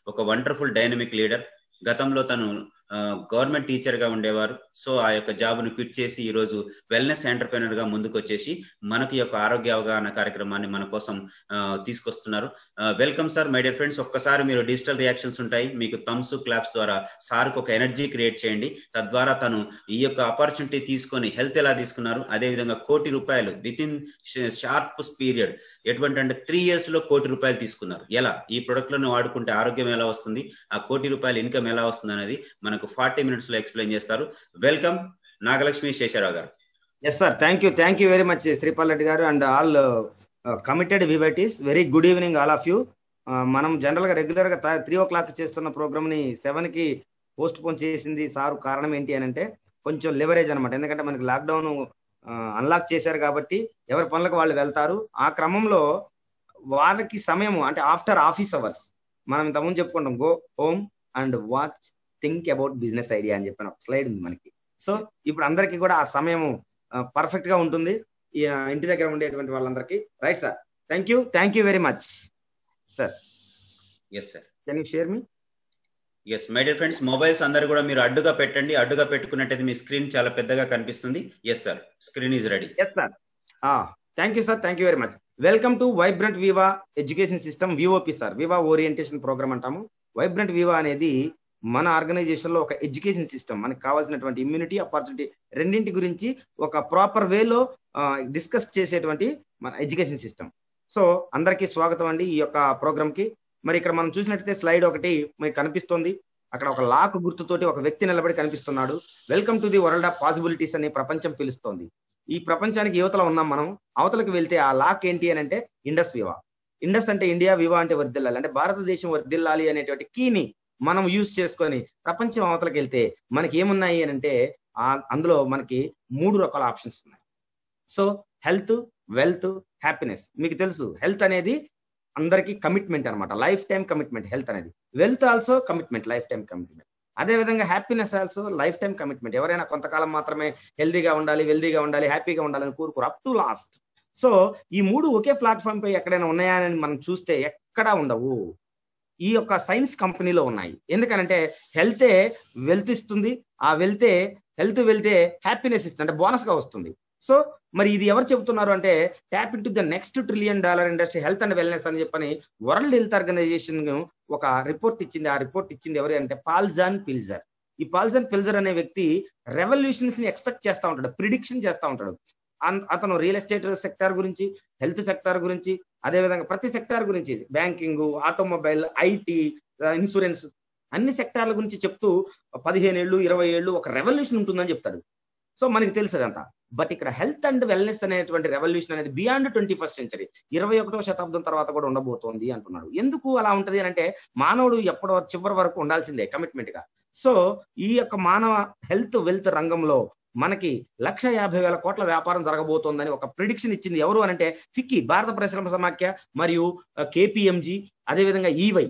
ఒక wonderful dynamic leader గతంలో తను గవర్నమెంట్ టీచర్ గా ఉండేవారు సో ఆ యొక్క జాబ్ను క్విట్ చేసి ఈ రోజు వెల్నెస్ ఎంటర్ప్రైనర్ గా ముందుకు వచ్చేసి మనకి యొక్క ఆరోగ్య అవగాహన కార్యక్రమాన్ని మన కోసం తీసుకొస్తున్నారు welcome sir my dear friends ఒక్కసారి మీరు డిజిటల్ రియాక్షన్స్ ఉంటాయి మీకు థమ్స్ క్లాప్స్ ద్వారా సార్కి ఒక ఎనర్జీ క్రియేట్ చేయండి తద్వారా తను ఈ యొక్క ఆపర్చునిటీ తీసుకొని హెల్త్ ఎలా తీసుకున్నారు అదే విధంగా కోటి రూపాయలు విత్ ఇన్ షార్ప్ పీరియడ్ ఎటువంటి అంటే త్రీ ఇయర్స్ లో కోటి రూపాయలు తీసుకున్నారు ఎలా ఈ ప్రొడక్ట్లను వాడుకుంటే ఆరోగ్యం ఎలా వస్తుంది ఆ కోటి రూపాయల ఇన్కమ్ ఎలా వస్తుంది అనేది మనకు ఫార్టీ మినిట్స్ లో ఎక్స్ప్లెయిన్ చేస్తారు వెల్కమ్ నాగలక్ష్మి శేషారావు గారు yes sir thank you thank you very much Sripal Reddy గారు అండ్ ఆల్ కమిటెడ్ వివైటీస్ very good evening all of you మనం జనరల్ గా రెగ్యులర్ గా త్రీ ఓ క్లాక్ చేస్తున్న ప్రోగ్రామ్ ని సెవెన్ కి పోస్ట్ పోన్ చేసింది సార్ కారణం ఏంటి అని అంటే కొంచెం లివరేజ్ అనమాట ఎందుకంటే మనకి లాక్డౌన్ అన్లాక్ చేశారు కాబట్టి ఎవరి పనులకు వాళ్ళు వెళ్తారు ఆ క్రమంలో వాళ్ళకి సమయం అంటే ఆఫ్టర్ ఆఫీస్ అవర్స్ మనం ఇంతకుముందు చెప్పుకుంటాం go home and watch think about business idea అని చెప్పిన ఒక స్లైడ్ ఉంది మనకి సో ఇప్పుడు అందరికి కూడా ఆ సమయం పర్ఫెక్ట్ గా ఉంటుంది ఇంటి దగ్గర ఉండేటువంటి వాళ్ళందరికీ right sir thank you thank you very much sir yes sir can you share me yes my dear friends mobiles అందరు కూడా మీరు అడ్డుగా పెట్టండి అడ్డుగా పెట్టుకున్నట్టయితే మీ స్క్రీన్ చాలా పెద్దగా కనిపిస్తుంది yes sir screen is ready yes sir thank you sir thank you very much welcome to vibrant Viva education system VOP sir Viva orientation program అంటాము వైబ్రెంట్ వివా అనేది మన ఆర్గనైజేషన్ లో ఒక ఎడ్యుకేషన్ సిస్టమ్ మనకి కావాల్సినటువంటి ఇమ్యూనిటీ ఆపర్చునిటీ రెండింటి గురించి ఒక ప్రాపర్ వేలో డిస్కస్ చేసేటువంటి మన ఎడ్యుకేషన్ సిస్టమ్ సో అందరికీ స్వాగతం అండి ఈ యొక్క ప్రోగ్రామ్ కి మరి ఇక్కడ మనం చూసినట్టయితే స్లైడ్ ఒకటి మీకు కనిపిస్తుంది అక్కడ ఒక లాక్ గుర్తుతోటి ఒక వ్యక్తి నిలబడి కనిపిస్తున్నాడు welcome to the world of possibilities అనే ప్రపంచం పిలుస్తోంది ఈ ప్రపంచానికి యువతలో ఉన్నాం మనం అవతలకు వెళ్తే ఆ లాక్ ఏంటి అని అంటే ఇండస్ వివా ఇండస్ అంటే ఇండియా వివా అంటే వర్దిల్లాలి అంటే భారతదేశం వర్దిల్లాలి అనేటువంటి కీని మనం యూజ్ చేసుకొని ప్రపంచం అవతలకి వెళ్తే మనకి ఏమున్నాయి అని అంటే అందులో మనకి మూడు రకాల ఆప్షన్స్ ఉన్నాయి సో హెల్త్ వెల్త్ హ్యాపీనెస్ మీకు తెలుసు హెల్త్ అనేది అందరికి కమిట్మెంట్ అనమాట లైఫ్ టైం కమిట్మెంట్ హెల్త్ అనేది wealth also commitment life time commitment అదే విధంగా happiness also life time commitment ఎవరైనా కొంతకాలం మాత్రమే హెల్దీగా ఉండాలి వెల్దీగా ఉండాలి హ్యాపీగా ఉండాలని కోరుకోరు అప్ టు లాస్ట్ సో ఈ మూడు ఒకే ప్లాట్ఫామ్ పై ఎక్కడైనా ఉన్నాయా అని మనం చూస్తే ఎక్కడా ఉండవు ఈ యొక్క సైన్స్ కంపెనీలో ఉన్నాయి ఎందుకనంటే హెల్తే వెల్త్ ఇస్తుంది ఆ వెళ్తే హెల్త్ వెళ్తే హ్యాపీనెస్ ఇస్తుంది అంటే బోనస్ గా వస్తుంది సో మరి ఇది ఎవరు చెబుతున్నారు అంటే tap into the next trillion dollar industry health and wellness అని చెప్పని వరల్డ్ హెల్త్ ఆర్గనైజేషన్ ఒక రిపోర్ట్ ఇచ్చింది ఆ రిపోర్ట్ ఇచ్చింది ఎవరు అంటే పాల్జాన్ పిల్జర్ ఈ పాల్జాన్ పిల్జర్ అనే వ్యక్తి రెవల్యూషన్స్ ని ఎక్స్పెక్ట్ చేస్తా ఉంటాడు ప్రిడిక్షన్ చేస్తా ఉంటాడు అతను రియల్ ఎస్టేట్ సెక్టార్ గురించి హెల్త్ సెక్టార్ గురించి అదే విధంగా ప్రతి సెక్టార్ గురించి బ్యాంకింగ్ ఆటోమొబైల్ ఐటీ ఇన్సూరెన్స్ అన్ని సెక్టార్ల గురించి చెప్తూ పదిహేను ఏళ్ళు ఇరవై ఏళ్ళు ఒక రెవల్యూషన్ ఉంటుందని చెప్తాడు సో మనకి తెలుసు అదంతా బట్ ఇక్కడ హెల్త్ అండ్ వెల్నెస్ అనేటువంటి రెవల్యూషన్ అనేది బియాండ్ ట్వంటీ ఫస్ట్ సెంచరీ ఇరవై ఒకటో శతాబ్దం తర్వాత కూడా ఉండబోతోంది అంటున్నాడు ఎందుకు అలా ఉంటది అని అంటే మానవుడు ఎప్పటి చివరి వరకు ఉండాల్సిందే కమిట్మెంట్ గా సో ఈ యొక్క మానవ హెల్త్ వెల్త్ రంగంలో మనకి లక్ష యాభై వేల కోట్ల వ్యాపారం జరగబోతోందని ఒక ప్రిడిక్షన్ ఇచ్చింది ఎవరు అనంటే ఫిక్కీ భారత పరిశ్రమ సమాఖ్య మరియు కేపిఎంజి అదేవిధంగా ఈవై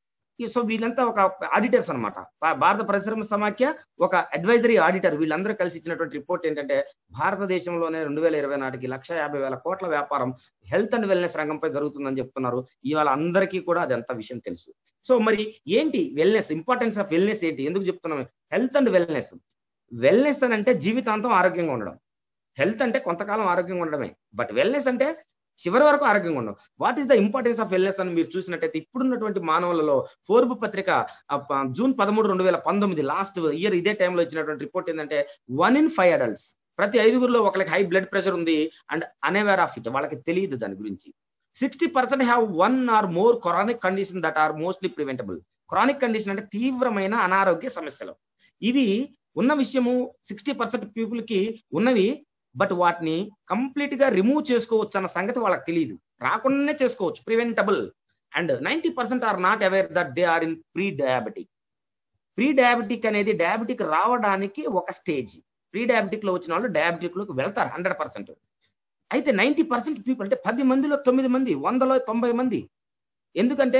సో వీళ్ళంతా ఒక ఆడిటర్స్ అనమాట భారత పరిశ్రమ సమాఖ్య ఒక అడ్వైజరీ ఆడిటర్ వీళ్ళందరూ కలిసి ఇచ్చినటువంటి రిపోర్ట్ ఏంటంటే భారతదేశంలోనే రెండు వేల ఇరవై నాటికి లక్ష యాభై వేల కోట్ల వ్యాపారం హెల్త్ అండ్ వెల్నెస్ రంగంపై జరుగుతుందని చెప్తున్నారు ఇవాళ అందరికీ కూడా అదంతా విషయం తెలుసు సో మరి ఏంటి వెల్నెస్ ఇంపార్టెన్స్ ఆఫ్ వెల్నెస్ ఏంటి ఎందుకు చెప్తున్నాం హెల్త్ అండ్ వెల్నెస్ వెల్నెస్ అని అంటే జీవితాంతం ఆరోగ్యంగా ఉండడం హెల్త్ అంటే కొంతకాలం ఆరోగ్యంగా ఉండడమే బట్ వెల్నెస్ అంటే చివరి వరకు ఆరోగ్యంగా ఉండడం what is the importance of wellness అని మీరు చూసినట్టయితే ఇప్పుడున్నటువంటి మానవులలో ఫోర్బ్ పత్రిక జూన్ పదమూడు రెండు వేల పంతొమ్మిది లాస్ట్ ఇయర్ ఇదే టైంలో ఇచ్చినటువంటి రిపోర్ట్ ఏంటంటే వన్ ఇన్ ఫైవ్ అడల్ట్స్ ప్రతి ఐదుగురులో ఒకరికి హై బ్లడ్ ప్రెషర్ ఉంది అండ్ అన్అవేర్ ఆఫ్ ఇట్ వాళ్ళకి తెలియదు దాని గురించి sixty percent have one or more chronic condition that are mostly preventable chronic condition అంటే తీవ్రమైన అనారోగ్య సమస్యలు ఇవి ఉన్న విషయము సిక్స్టీ పర్సెంట్ పీపుల్ కి ఉన్నవి బట్ వాటిని కంప్లీట్ గా రిమూవ్ చేసుకోవచ్చు అన్న సంగతి వాళ్ళకి తెలియదు రాకుండానే చేసుకోవచ్చు preventable and ninety percent are not aware that they are in pre diabetic pre diabetic అనేది డయాబెటిక్ రావడానికి ఒక స్టేజ్ ప్రీ డయాబెటిక్ లో వచ్చిన వాళ్ళు డయాబెటిక్ లోకి వెళ్తారు హండ్రెడ్ పర్సెంట్ అయితే నైన్టీ పర్సెంట్ పీపుల్ అంటే పది మందిలో తొమ్మిది మంది వందలో తొంభై మంది ఎందుకంటే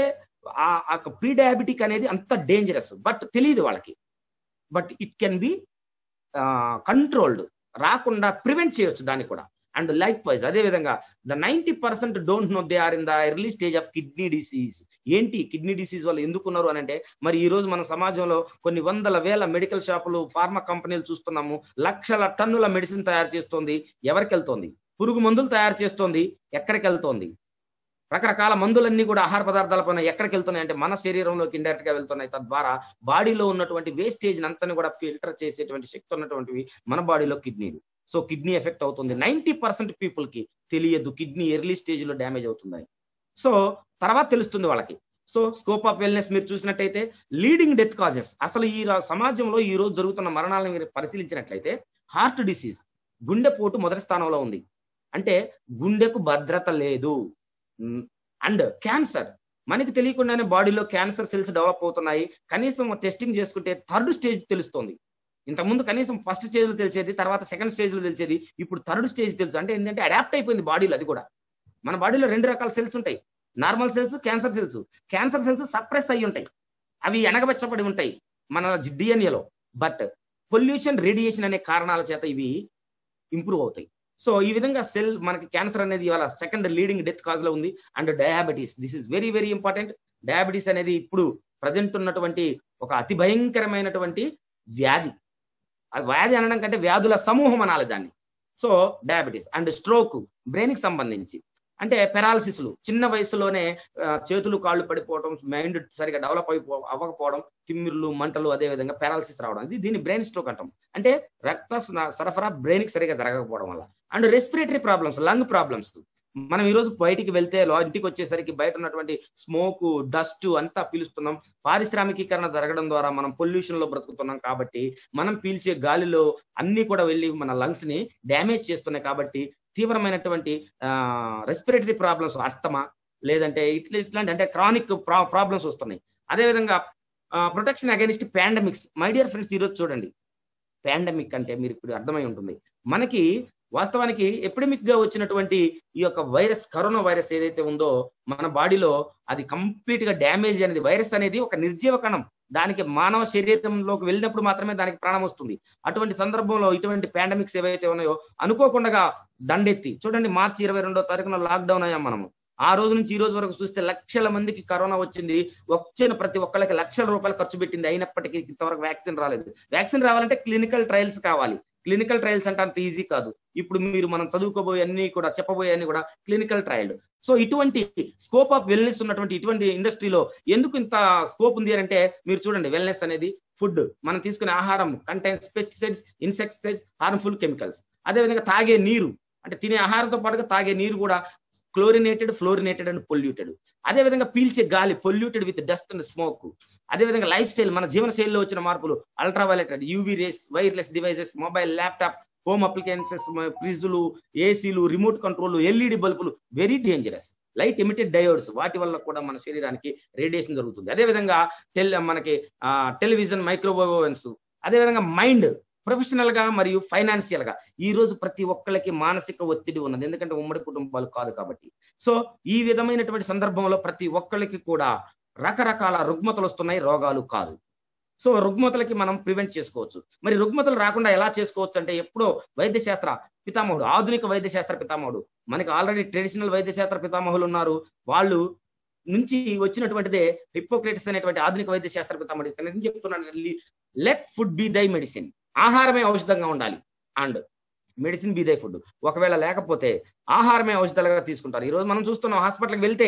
ఆ ప్రీ డయాబెటిక్ అనేది అంత డేంజరస్ బట్ తెలియదు వాళ్ళకి but it can be controlled రాకుండా ప్రివెంట్ చేయొచ్చు దాన్ని కూడా అండ్ లైక్ వైజ్ అదే విధంగా the ninety percent don't know they are in the early stage of kidney disease ఏంటి కిడ్నీ డిసీజ్ వల్ల ఎందుకున్నారు అని అంటే మరి ఈ రోజు మన సమాజంలో కొన్ని వందల వేల మెడికల్ షాపులు ఫార్మా కంపెనీలు చూస్తున్నాము లక్షల టన్నుల మెడిసిన్ తయారు చేస్తోంది ఎవరికి వెళ్తోంది పురుగు మందులు తయారు చేస్తోంది ఎక్కడికి వెళ్తోంది రకరకాల మందులన్నీ కూడా ఆహార పదార్థాల పైన ఎక్కడికి వెళ్తున్నాయి అంటే మన శరీరంలోకి ఇండైరెక్ట్ గా వెళ్తున్నాయి తద్వారా బాడీలో ఉన్నటువంటి వేస్టేజ్ అంతని కూడా ఫిల్టర్ చేసేటువంటి శక్తి ఉన్నటువంటివి మన బాడీలో కిడ్నీలు సో కిడ్నీ ఎఫెక్ట్ అవుతుంది నైన్టీ పర్సెంట్ పీపుల్ కి తెలియదు కిడ్నీ ఎర్లీ స్టేజ్ లో డ్యామేజ్ అవుతుందని సో తర్వాత తెలుస్తుంది వాళ్ళకి సో స్కోప్ ఆఫ్ వెల్నెస్ మీరు చూసినట్టయితే లీడింగ్ డెత్ కాజెస్ అసలు ఈ రా- సమాజంలో ఈ రోజు జరుగుతున్న మరణాలను మీరు పరిశీలించినట్లయితే హార్ట్ డిసీజ్ గుండెపోటు మొదటి స్థానంలో ఉంది అంటే గుండెకు భద్రత లేదు అండ్ క్యాన్సర్ మనకి తెలియకుండానే బాడీలో క్యాన్సర్ సెల్స్ డెవలప్ అవుతున్నాయి కనీసం టెస్టింగ్ చేసుకుంటే థర్డ్ స్టేజ్ తెలుస్తుంది ఇంతకుముందు కనీసం ఫస్ట్ స్టేజ్ లో తెలిసేది తర్వాత సెకండ్ స్టేజ్ లో తెలిసేది ఇప్పుడు థర్డ్ స్టేజ్ తెలుసు అంటే ఏంటంటే అడాప్ట్ అయిపోయింది బాడీలో అది కూడా మన బాడీలో రెండు రకాల సెల్స్ ఉంటాయి normal cells cancer cells cancer cells suppress అయి ఉంటాయి అవి ఎనగబెచ్చబడి ఉంటాయి మన డిఎన్ఏలో బట్ పొల్యూషన్ రేడియేషన్ అనే కారణాల చేత ఇవి ఇంప్రూవ్ అవుతాయి సో ఈ విధంగా సెల్ మనకి క్యాన్సర్ అనేది ఇవాళ సెకండ్ లీడింగ్ డెత్ కాజ్ లో ఉంది and diabetes this is very very important diabetes అనేది ఇప్పుడు ప్రజెంట్ ఉన్నటువంటి ఒక అతి భయంకరమైనటువంటి వ్యాధి ఆ వ్యాధి అనడం కంటే వ్యాధుల సమూహం అనాలి దాన్ని so diabetes and stroke brain కి సంబంధించి అంటే పెరాలసిస్లు చిన్న వయసులోనే ఆ, చేతులు కాళ్ళు పడిపోవడం మైండ్ సరిగా డెవలప్ అయిపో అవ్వకపోవడం తిమ్మిర్లు మంటలు అదే విధంగా పెరాలసిస్ రావడం ఇది దీన్ని బ్రెయిన్ స్ట్రోక్ అంటాం అంటే రక్త స- సరఫరా బ్రెయిన్ కి సరిగా జరగకపోవడం వల్ల and respiratory problems lung problems మనం ఈ రోజు బయటికి వెళ్తే లో- ఇంటికి వచ్చేసరికి బయట ఉన్నటువంటి స్మోక్ డస్ట్ అంతా పీలుస్తున్నాం పారిశ్రామికీకరణ జరగడం ద్వారా మనం పొల్యూషన్ లో బ్రతుకుతున్నాం కాబట్టి మనం పీల్చే గాలిలో అన్ని కూడా వెళ్ళి మన లంగ్స్ ని డ్యామేజ్ చేస్తున్నాయి కాబట్టి తీవ్రమైనటువంటి రెస్పిరేటరీ ప్రాబ్లమ్స్ అస్తమా లేదంటే ఇట్లా ఇట్లాంటి అంటే క్రానిక్ ప్రాబ్లమ్స్ వస్తున్నాయి అదేవిధంగా protection against pandemics my dear friends ఈరోజు చూడండి పాండమిక్ అంటే మీరు ఇప్పుడు అర్థమై ఉంటుంది మనకి వాస్తవానికి ఎపిడమిక్ గా వచ్చినటువంటి ఈ యొక్క వైరస్ కరోనా వైరస్ ఏదైతే ఉందో మన బాడీలో అది కంప్లీట్ గా డ్యామేజ్ అనేది వైరస్ అనేది ఒక నిర్జీవ కణం దానికి మానవ శరీరంలోకి వెళ్ళినప్పుడు మాత్రమే దానికి ప్రాణం వస్తుంది అటువంటి సందర్భంలో ఇటువంటి పాండమిక్స్ ఏవైతే ఉన్నాయో అనుకోకుండా దండెత్తి చూడండి మార్చి ఇరవై రెండో తారీఖున లాక్డౌన్ అయ్యాం మనము ఆ రోజు నుంచి ఈ రోజు వరకు చూస్తే లక్షల మందికి కరోనా వచ్చింది వచ్చిన ప్రతి ఒక్కరికి లక్షల రూపాయలు ఖర్చు పెట్టింది అయినప్పటికీ ఇంతవరకు వ్యాక్సిన్ రాలేదు వ్యాక్సిన్ రావాలంటే క్లినికల్ ట్రయల్స్ కావాలి క్లినికల్ ట్రయల్స్ అంటే అంత ఈజీ కాదు ఇప్పుడు మీరు మనం చదువుకోబోయే అన్ని కూడా చెప్పబోయే అన్ని కూడా క్లినికల్ ట్రయల్ సో ఇటువంటి స్కోప్ ఆఫ్ వెల్నెస్ ఉన్నటువంటి ఇటువంటి ఇండస్ట్రీలో ఎందుకు ఇంత స్కోప్ ఉంది అంటే మీరు చూడండి వెల్నెస్ అనేది ఫుడ్ మనం తీసుకునే ఆహారం contains pesticides insecticides harmful chemicals అదేవిధంగా తాగే నీరు అంటే తినే ఆహారంతో పాటుగా తాగే నీరు కూడా క్లోరినేటెడ్ ఫ్లోరినేటెడ్ అండ్ పొల్యూటెడ్ అదే విధంగా పీల్చే గాలి polluted with dust and smoke అదే విధంగా లైఫ్ స్టైల్ మన జీవన శైలిలో వచ్చిన మార్పులు ultraviolet UV rays wireless devices mobile laptop home appliances ఫ్రిడ్జ్లు ఏసీలు రిమోట్ కంట్రోల్ ఎల్ఈడి బల్బులు very dangerous light emitted diodes వాటి వల్ల కూడా మన శరీరానికి రేడియేషన్ జరుగుతుంది అదే విధంగా టెల్ మనకి టెలివిజన్ మైక్రోవేవ్స్ అదే విధంగా మైండ్ ప్రొఫెషనల్ గా మరియు ఫైనాన్షియల్ గా ఈ రోజు ప్రతి ఒక్కరికి మానసిక ఒత్తిడి ఉన్నది ఎందుకంటే ఉమ్మడి కుటుంబాలు కాదు కాబట్టి సో ఈ విధమైనటువంటి సందర్భంలో ప్రతి ఒక్కరికి కూడా రకరకాల రుగ్మతలు వస్తున్నాయి రోగాలు కాదు సో రుగ్మతలకి మనం ప్రివెంట్ చేసుకోవచ్చు మరి రుగ్మతలు రాకుండా ఎలా చేసుకోవచ్చు అంటే ఎప్పుడో వైద్య శాస్త్ర పితామహుడు ఆధునిక వైద్య శాస్త్ర పితామహుడు మనకి ఆల్రెడీ ట్రెడిషనల్ వైద్య శాస్త్ర పితామహులు ఉన్నారు వాళ్ళు నుంచి వచ్చినటువంటిదే హిపోక్రేటిస్ అనేటువంటి ఆధునిక వైద్య శాస్త్ర పితామహుడు ఇతను ఏం చెప్తున్నాడు let food be thy medicine ఆహారమే ఔషధంగా ఉండాలి and medicine be thy food ఒకవేళ లేకపోతే ఆహారమే ఔషధాలుగా తీసుకుంటారు ఈ రోజు మనం చూస్తున్నాం హాస్పిటల్కి వెళ్తే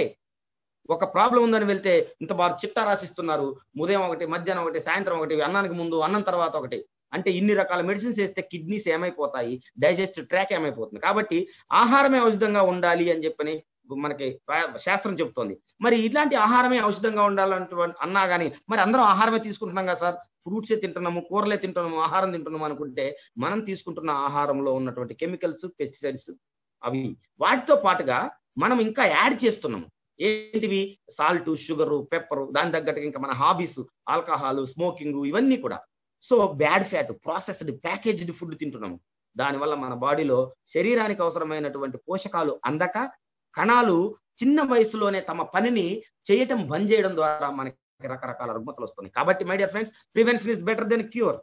ఒక ప్రాబ్లం ఉందని వెళ్తే ఇంత బాగా చిట్టా రాసిస్తున్నారు ఉదయం ఒకటి మధ్యాహ్నం ఒకటి సాయంత్రం ఒకటి అన్నానికి ముందు అన్నం తర్వాత ఒకటి అంటే ఇన్ని రకాల మెడిసిన్స్ వేస్తే కిడ్నీస్ ఏమైపోతాయి డైజెస్ట్ ట్రాక్ ఏమైపోతుంది కాబట్టి ఆహారమే ఔషధంగా ఉండాలి అని చెప్పని మనకి శాస్త్రం చెప్తోంది మరి ఇట్లాంటి ఆహారమే ఔషధంగా ఉండాలంటే అన్నా గానీ మరి అందరం ఆహారమే తీసుకుంటున్నాం కదా సార్ ఫ్రూట్సే తింటున్నాము కూరలే తింటున్నాము ఆహారం తింటున్నాము అనుకుంటే మనం తీసుకుంటున్న ఆహారంలో ఉన్నటువంటి కెమికల్స్ పెస్టిసైడ్స్ అవి వాటితో పాటుగా మనం ఇంకా యాడ్ చేస్తున్నాము ఏంటివి సాల్ట్ షుగర్ పెప్పర్ దాని తగ్గట్టుగా ఇంకా మన హాబీస్ ఆల్కహాల్ స్మోకింగ్ ఇవన్నీ కూడా so bad fat processed packaged food తింటున్నాము దానివల్ల మన బాడీలో శరీరానికి అవసరమైనటువంటి పోషకాలు అందక కణాలు చిన్న వయసులోనే తమ పనిని చేయటం బంద్ చేయడం ద్వారా మనకి రకరకాల రుగ్మతలు వస్తున్నాయి కాబట్టి my dear friends prevention is better than cure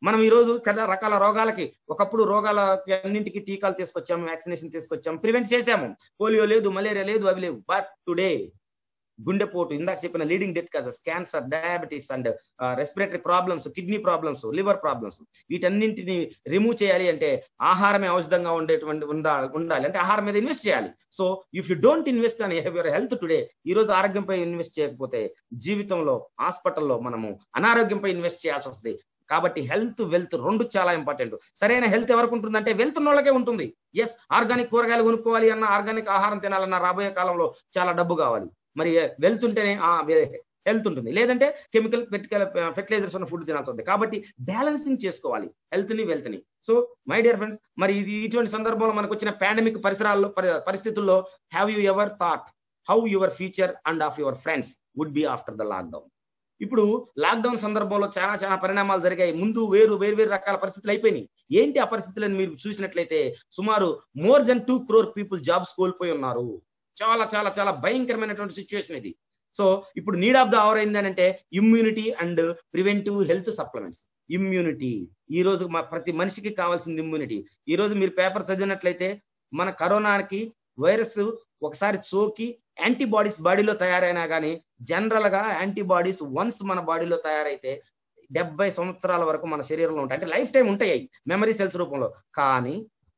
మనం ఈ రోజు చాలా రకాల రోగాలకి ఒకప్పుడు రోగాలకి అన్నింటికి టీకాలు తీసుకొచ్చాము వ్యాక్సినేషన్ తీసుకొచ్చాము ప్రివెంట్ చేశాము పోలియో లేదు మలేరియా లేదు అవి లేవు బట్ టుడే గుండెపోటు ఇందాక చెప్పిన లీడింగ్ డెత్ కదా cancer diabetes and respiratory problems kidney problems liver problems వీటన్నింటిని రిమూవ్ చేయాలి అంటే ఆహారమే ఔషధంగా ఉండేటువంటి ఉందా ఉండాలి అంటే ఆహారం మీద ఇన్వెస్ట్ చేయాలి so if you don't invest అని యువర్ హెల్త్ టుడే ఈ రోజు ఆరోగ్యంపై ఇన్వెస్ట్ చేయకపోతే జీవితంలో హాస్పిటల్లో మనము అనారోగ్యంపై ఇన్వెస్ట్ చేయాల్సి వస్తుంది కాబట్టి హెల్త్ వెల్త్ రెండు చాలా ఇంపార్టెంట్ సరైన హెల్త్ ఎవరికి ఉంటుందంటే వెల్త్ ఉన్నోళ్ళకే ఉంటుంది ఎస్ ఆర్గానిక్ కూరగాయలు కొనుక్కోవాలి అన్న ఆర్గానిక్ ఆహారం తినాలన్న రాబోయే కాలంలో చాలా డబ్బు కావాలి మరి వెల్త్ ఉంటేనే హెల్త్ ఉంటుంది లేదంటే కెమికల్ ఫెర్టిలైజర్స్ ఉన్న ఫుడ్ తినాల్సి ఉంది కాబట్టి బ్యాలెన్సింగ్ చేసుకోవాలి హెల్త్ ని వెల్త్ ని సో మై డియర్ ఫ్రెండ్స్ మరి ఇది ఇటువంటి సందర్భంలో మనకు వచ్చిన పాండమిక్ పరిసరాల్లో పరిస్థితుల్లో have you ever thought how your future and of your friends would be after the lockdown ఇప్పుడు లాక్డౌన్ సందర్భంలో చాలా చాలా పరిణామాలు జరిగాయి ముందు వేరు వేరు వేరు రకాల పరిస్థితులు అయిపోయినాయి ఏంటి ఆ పరిస్థితులను మీరు చూసినట్లయితే సుమారు more than two crore people jobs కోల్పోయి ఉన్నారు చాలా చాలా చాలా భయంకరమైనటువంటి సిచ్యువేషన్ ఇది సో ఇప్పుడు నీడ్ ఆఫ్ ద అవర్ ఏంటంటే immunity and preventive health supplements immunity ఈ రోజు ప్రతి మనిషికి కావాల్సింది ఇమ్యూనిటీ ఈ రోజు మీరు పేపర్ చదివినట్లయితే మన కరోనాకి వైరస్ ఒకసారి సోకి యాంటీబాడీస్ బాడీలో తయారైనా కానీ జనరల్ గా యాంటీబాడీస్ వన్స్ మన బాడీలో తయారైతే డెబ్బై సంవత్సరాల వరకు మన శరీరంలో ఉంటాయి అంటే లైఫ్ టైం ఉంటాయి మెమరీ సెల్స్ రూపంలో కానీ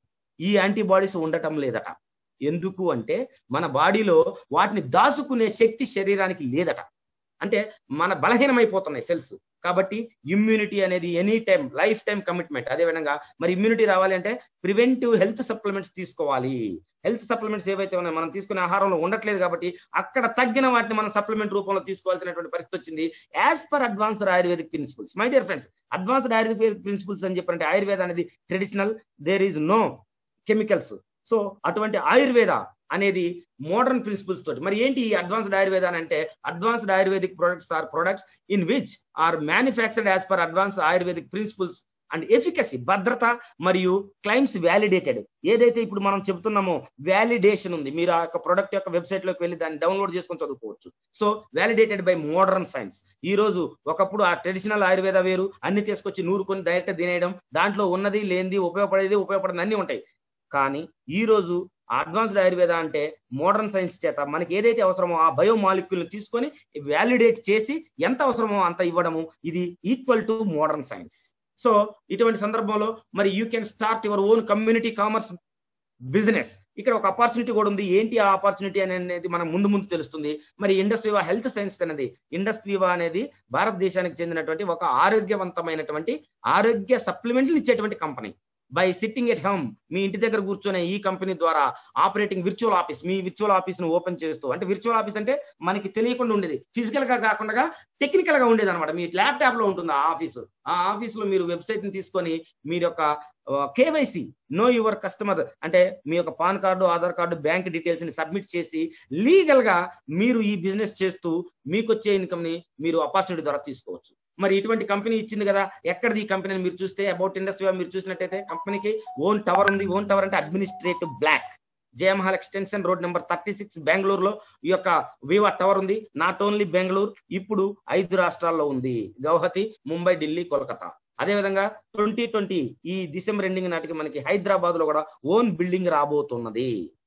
ఈ యాంటీబాడీస్ ఉండటం లేదట ఎందుకు అంటే మన బాడీలో వాటిని దాచుకునే శక్తి శరీరానికి లేదట అంటే మన బలహీనమైపోతున్నాయి సెల్స్ కాబట్టి ఇమ్యూనిటీ అనేది any time life time commitment అదే విధంగా మరి ఇమ్యూనిటీ రావాలి అంటే ప్రివెంటివ్ హెల్త్ సప్లిమెంట్స్ తీసుకోవాలి హెల్త్ సప్లిమెంట్స్ ఏవైతే ఉన్నాయో మనం తీసుకునే ఆహారంలో ఉండట్లేదు కాబట్టి అక్కడ తగ్గిన వాటిని మనం సప్లిమెంట్ రూపంలో తీసుకోవాల్సినటువంటి పరిస్థితి వచ్చింది as per advanced Ayurvedic principles my dear friends advanced Ayurvedic principles అని చెప్పారంటే ఆయుర్వేద అనేది traditional there is no chemicals so అటువంటి ఆయుర్వేద అనేది మోడర్న్ ప్రిన్సిపల్స్ తోటి మరి ఏంటి ఈ అడ్వాన్స్డ్ ఆయుర్వేద అని అంటే advanced Ayurvedic products or products in which are manufactured as per advance Ayurvedic principles and efficacy భద్రత మరియు క్లైమ్స్ వ్యాలిడేటెడ్ ఏదైతే ఇప్పుడు మనం చెబుతున్నామో వ్యాలిడేషన్ ఉంది మీరు ఆ యొక్క ప్రొడక్ట్ యొక్క వెబ్సైట్ లోకి వెళ్ళి దాన్ని డౌన్లోడ్ చేసుకొని చదువుకోవచ్చు so validated by modern science ఈ రోజు ఒకప్పుడు ఆ ట్రెడిషనల్ ఆయుర్వేద వేరు అన్ని తీసుకొచ్చి నూరుకొని డైరెక్ట్ తినేయడం దాంట్లో ఉన్నది లేనిది ఉపయోగపడేది ఉపయోగపడేది అన్ని ఉంటాయి కానీ ఈ రోజు అడ్వాన్స్డ్ ఆయుర్వేద అంటే మోడర్న్ సైన్స్ చేత మనకి ఏదైతే అవసరమో ఆ బయో మాలిక్యూల్ తీసుకొని వ్యాలిడేట్ చేసి ఎంత అవసరమో అంత ఇవ్వడము ఇది equal to modern science so ఇటువంటి సందర్భంలో మరి you can start your own community commerce business ఇక్కడ ఒక ఆపర్చునిటీ కూడా ఉంది ఏంటి ఆ ఆపర్చునిటీ అనేది మనం ముందు ముందు తెలుస్తుంది మరి ఇండస్ వివా హెల్త్ సైన్స్ అనేది ఇండస్ వివా అనేది భారతదేశానికి చెందినటువంటి ఒక ఆరోగ్యవంతమైనటువంటి ఆరోగ్య సప్లిమెంట్లు ఇచ్చేటువంటి company by sitting at home మీ ఇంటి దగ్గర కూర్చొని ఈ కంపెనీ ద్వారా ఆపరేటింగ్ విర్చువల్ ఆఫీస్ మీ విర్చువల్ ఆఫీస్ ను ఓపెన్ చేస్తూ అంటే విర్చువల్ ఆఫీస్ అంటే మనకి తెలియకుండా ఉండేది ఫిజికల్ గా కాకుండా టెక్నికల్ గా ఉండేది అనమాట మీ ల్యాప్టాప్ లో ఉంటుంది ఆ ఆఫీసు ఆ ఆఫీస్ లో మీరు వెబ్సైట్ ని తీసుకొని మీరు యొక్క కేవైసీ నో యువర్ కస్టమర్ అంటే మీ యొక్క PAN card Aadhaar card bank details ని సబ్మిట్ చేసి లీగల్ గా మీరు ఈ బిజినెస్ చేస్తూ మీకు వచ్చే ఇన్కమ్ ని మీరు ఆపర్చునిటీ ద్వారా తీసుకోవచ్చు మరి ఇటువంటి కంపెనీ ఇచ్చింది కదా ఎక్కడిది ఈ కంపెనీని మీరు చూస్తే అబౌట్ ఇండస్ట్రీ మీరు చూసినట్టయితే కంపెనీకి ఓన్ టవర్ ఉంది ఓన్ టవర్ అంటే administrative block Jayamahal extension road number thirty six బెంగళూరులో ఈ యొక్క వివా టవర్ ఉంది నాట్ ఓన్లీ బెంగళూరు ఇప్పుడు ఐదు రాష్ట్రాల్లో ఉంది గౌహతి ముంబై ఢిల్లీ కోల్కతా అదే విధంగా ట్వంటీ ట్వంటీ ఈ డిసెంబర్ ఎండింగ్ నాటికి మనకి హైదరాబాద్ లో కూడా ఓన్ బిల్డింగ్ రాబోతున్నది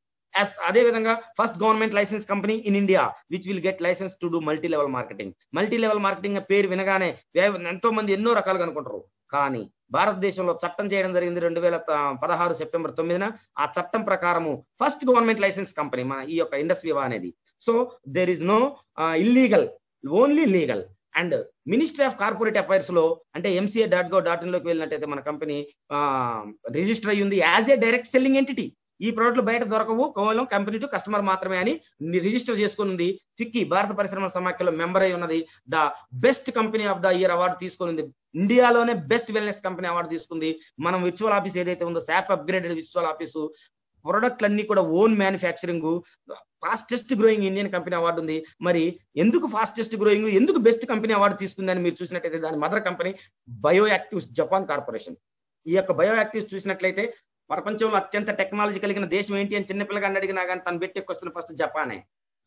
అదే విధంగా first government licence company in India which will get licence to do multi level marketing multi level marketing పేరు వినగానే ఎంతో మంది ఎన్నో రకాలుగా అనుకుంటారు కానీ భారతదేశంలో చట్టం చేయడం జరిగింది రెండు వేల పదహారు సెప్టెంబర్ తొమ్మిదిన ఆ చట్టం ప్రకారము ఫస్ట్ గవర్నమెంట్ లైసెన్స్ కంపెనీ మన ఈ యొక్క ఇండస్ట్రీ అనేది so there is no illegal only legal and ministry of corporate affairs లో అంటే MCA dot gov dot in లోకి వెళ్ళినట్టయితే మన కంపెనీ రిజిస్టర్ అయ్యి ఉంది as a direct selling entity ఈ ప్రోడక్ట్లు బయట దొరకవు కేవలం కంపెనీ టు కస్టమర్ మాత్రమే అని రిజిస్టర్ చేసుకుని ఉంది ఫిక్కీ భారత పరిశ్రమల సమాఖ్యలో మెంబర్ అయి ఉన్నది the best company of the year award తీసుకుని ఇండియాలోనే బెస్ట్ వెల్నెస్ కంపెనీ అవార్డు తీసుకుంది మనం విర్చువల్ ఆఫీస్ ఏదైతే ఉందో శాప్ అప్గ్రేడెడ్ విర్చువల్ ఆఫీసు ప్రొడక్ట్లు అన్ని కూడా own manufacturing fastest growing Indian company award ఉంది మరి ఎందుకు ఫాస్టెస్ట్ గ్రోయింగ్ ఎందుకు బెస్ట్ కంపెనీ అవార్డు తీసుకుందని మీరు చూసినట్టయితే దాని mother company bioactives Japan corporation ఈ యొక్క బయో యాక్టివ్స్ చూసినట్లయితే ప్రపంచంలో అత్యంత టెక్నాలజీ కలిగిన దేశం ఏంటి అని చిన్నపిల్లగాన్ని అడిగినా కానీ తను పెట్టి క్వశ్చన్ ఫస్ట్ జపానే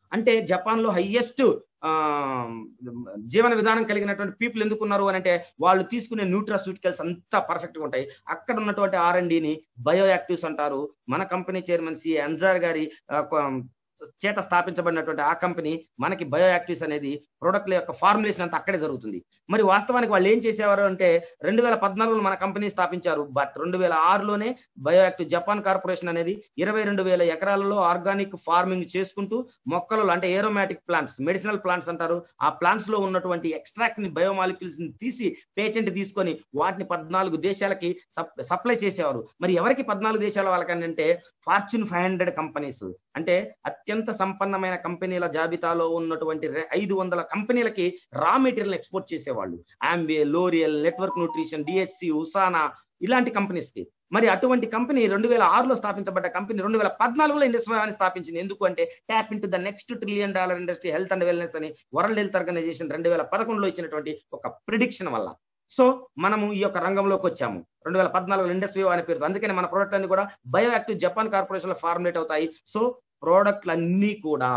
అంటే జపాన్ లో హైయెస్ట్ ఆ జీవన విధానం కలిగినటువంటి పీపుల్ ఎందుకున్నారు అని అంటే వాళ్ళు తీసుకునే న్యూట్రాస్యూటికల్స్ అంతా పర్ఫెక్ట్ గా ఉంటాయి అక్కడ ఉన్నటువంటి ఆర్ అండ్ డిని బయో యాక్టివ్స్ అంటారు మన కంపెనీ చైర్మన్ సి అన్సార్ గారి ఆ, కొ- చేత స్థాపించబడినటువంటి ఆ కంపెనీ మనకి బయో యాక్టివ్స్ అనేది ప్రొడక్ట్ల యొక్క ఫార్ములేషన్ అంతా అక్కడే జరుగుతుంది మరి వాస్తవానికి వాళ్ళు ఏం చేసేవారు అంటే రెండు వేల పద్నాలుగులో మన కంపెనీ స్థాపించారు బట్ రెండు వేల ఆరులోనే బయో యాక్టివ్ జపాన్ కార్పొరేషన్ అనేది ఇరవై రెండు వేల ఎకరాలలో ఆర్గానిక్ ఫార్మింగ్ చేసుకుంటూ మొక్కలు అంటే ఏరోమాటిక్ ప్లాంట్స్ మెడిసినల్ ప్లాంట్స్ అంటారు ఆ ప్లాంట్స్ లో ఉన్నటువంటి ఎక్స్ట్రాక్ట్ ని బయోమాలిక్యూల్స్ ని తీసి పేటెంట్ తీసుకొని వాటిని పద్నాలుగు దేశాలకి సప్లై చేసేవారు మరి ఎవరికి పద్నాలుగు దేశాల వాళ్ళకని అంటే ఫార్చ్యూన్ ఫైవ్ హండ్రెడ్ కంపెనీస్ అంటే అత్యంత సంపన్నమైన కంపెనీల జాబితాలో ఉన్నటువంటి ఐదు వందల కంపెనీలకి రా మెటీరియల్ ఎక్స్పోర్ట్ చేసేవాళ్ళు Amway L'Oreal network nutrition DHC Usana ఇలాంటి కంపెనీస్ కి మరి అటువంటి కంపెనీ రెండు వేల ఆరులో స్థాపించబడ్డ కంపెనీ రెండు వేల పద్నాలుగులో ఇండస్ట్రీ అని స్థాపించింది ఎందుకు అంటే tap into the next trillion dollar industry health and wellness అని వరల్డ్ హెల్త్ ఆర్గనైజేషన్ రెండు వేల పదకొండులో ఇచ్చినటువంటి ఒక ప్రిడిక్షన్ వల్ల సో మనము ఈ యొక్క రంగంలోకి వచ్చాము రెండు వేల పద్నాలుగు ఇండస్ట్రీ అనే పేరు అందుకని మన ప్రోడక్ట్ అన్ని కూడా బయో యాక్టివ్ జపాన్ కార్పొరేషన్ లో ఫార్ములేట్ అవుతాయి సో ప్రోడక్ట్లు అన్ని కూడా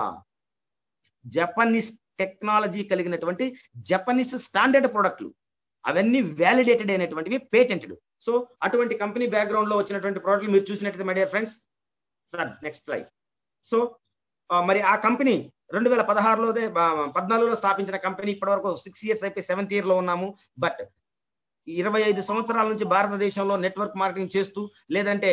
జపనీస్ టెక్నాలజీ కలిగినటువంటి జపనీస్ స్టాండర్డ్ ప్రోడక్ట్లు అవన్నీ వ్యాలిడేటెడ్ అయినటువంటివి పేటెంటెడ్ సో అటువంటి కంపెనీ బ్యాక్గ్రౌండ్ లో వచ్చినటువంటి ప్రోడక్ట్లు మీరు చూసినట్టు my dear friends sir next slide so మరి ఆ కంపెనీ రెండు వేల పదహారులో పద్నాలుగులో స్థాపించిన కంపెనీ ఇప్పటి వరకు సిక్స్ ఇయర్స్ అయిపోయి సెవెంత్ ఇయర్ లో ఉన్నాము బట్ ఇరవై ఐదు సంవత్సరాల నుంచి భారతదేశంలో నెట్వర్క్ మార్కెటింగ్ చేస్తూ లేదంటే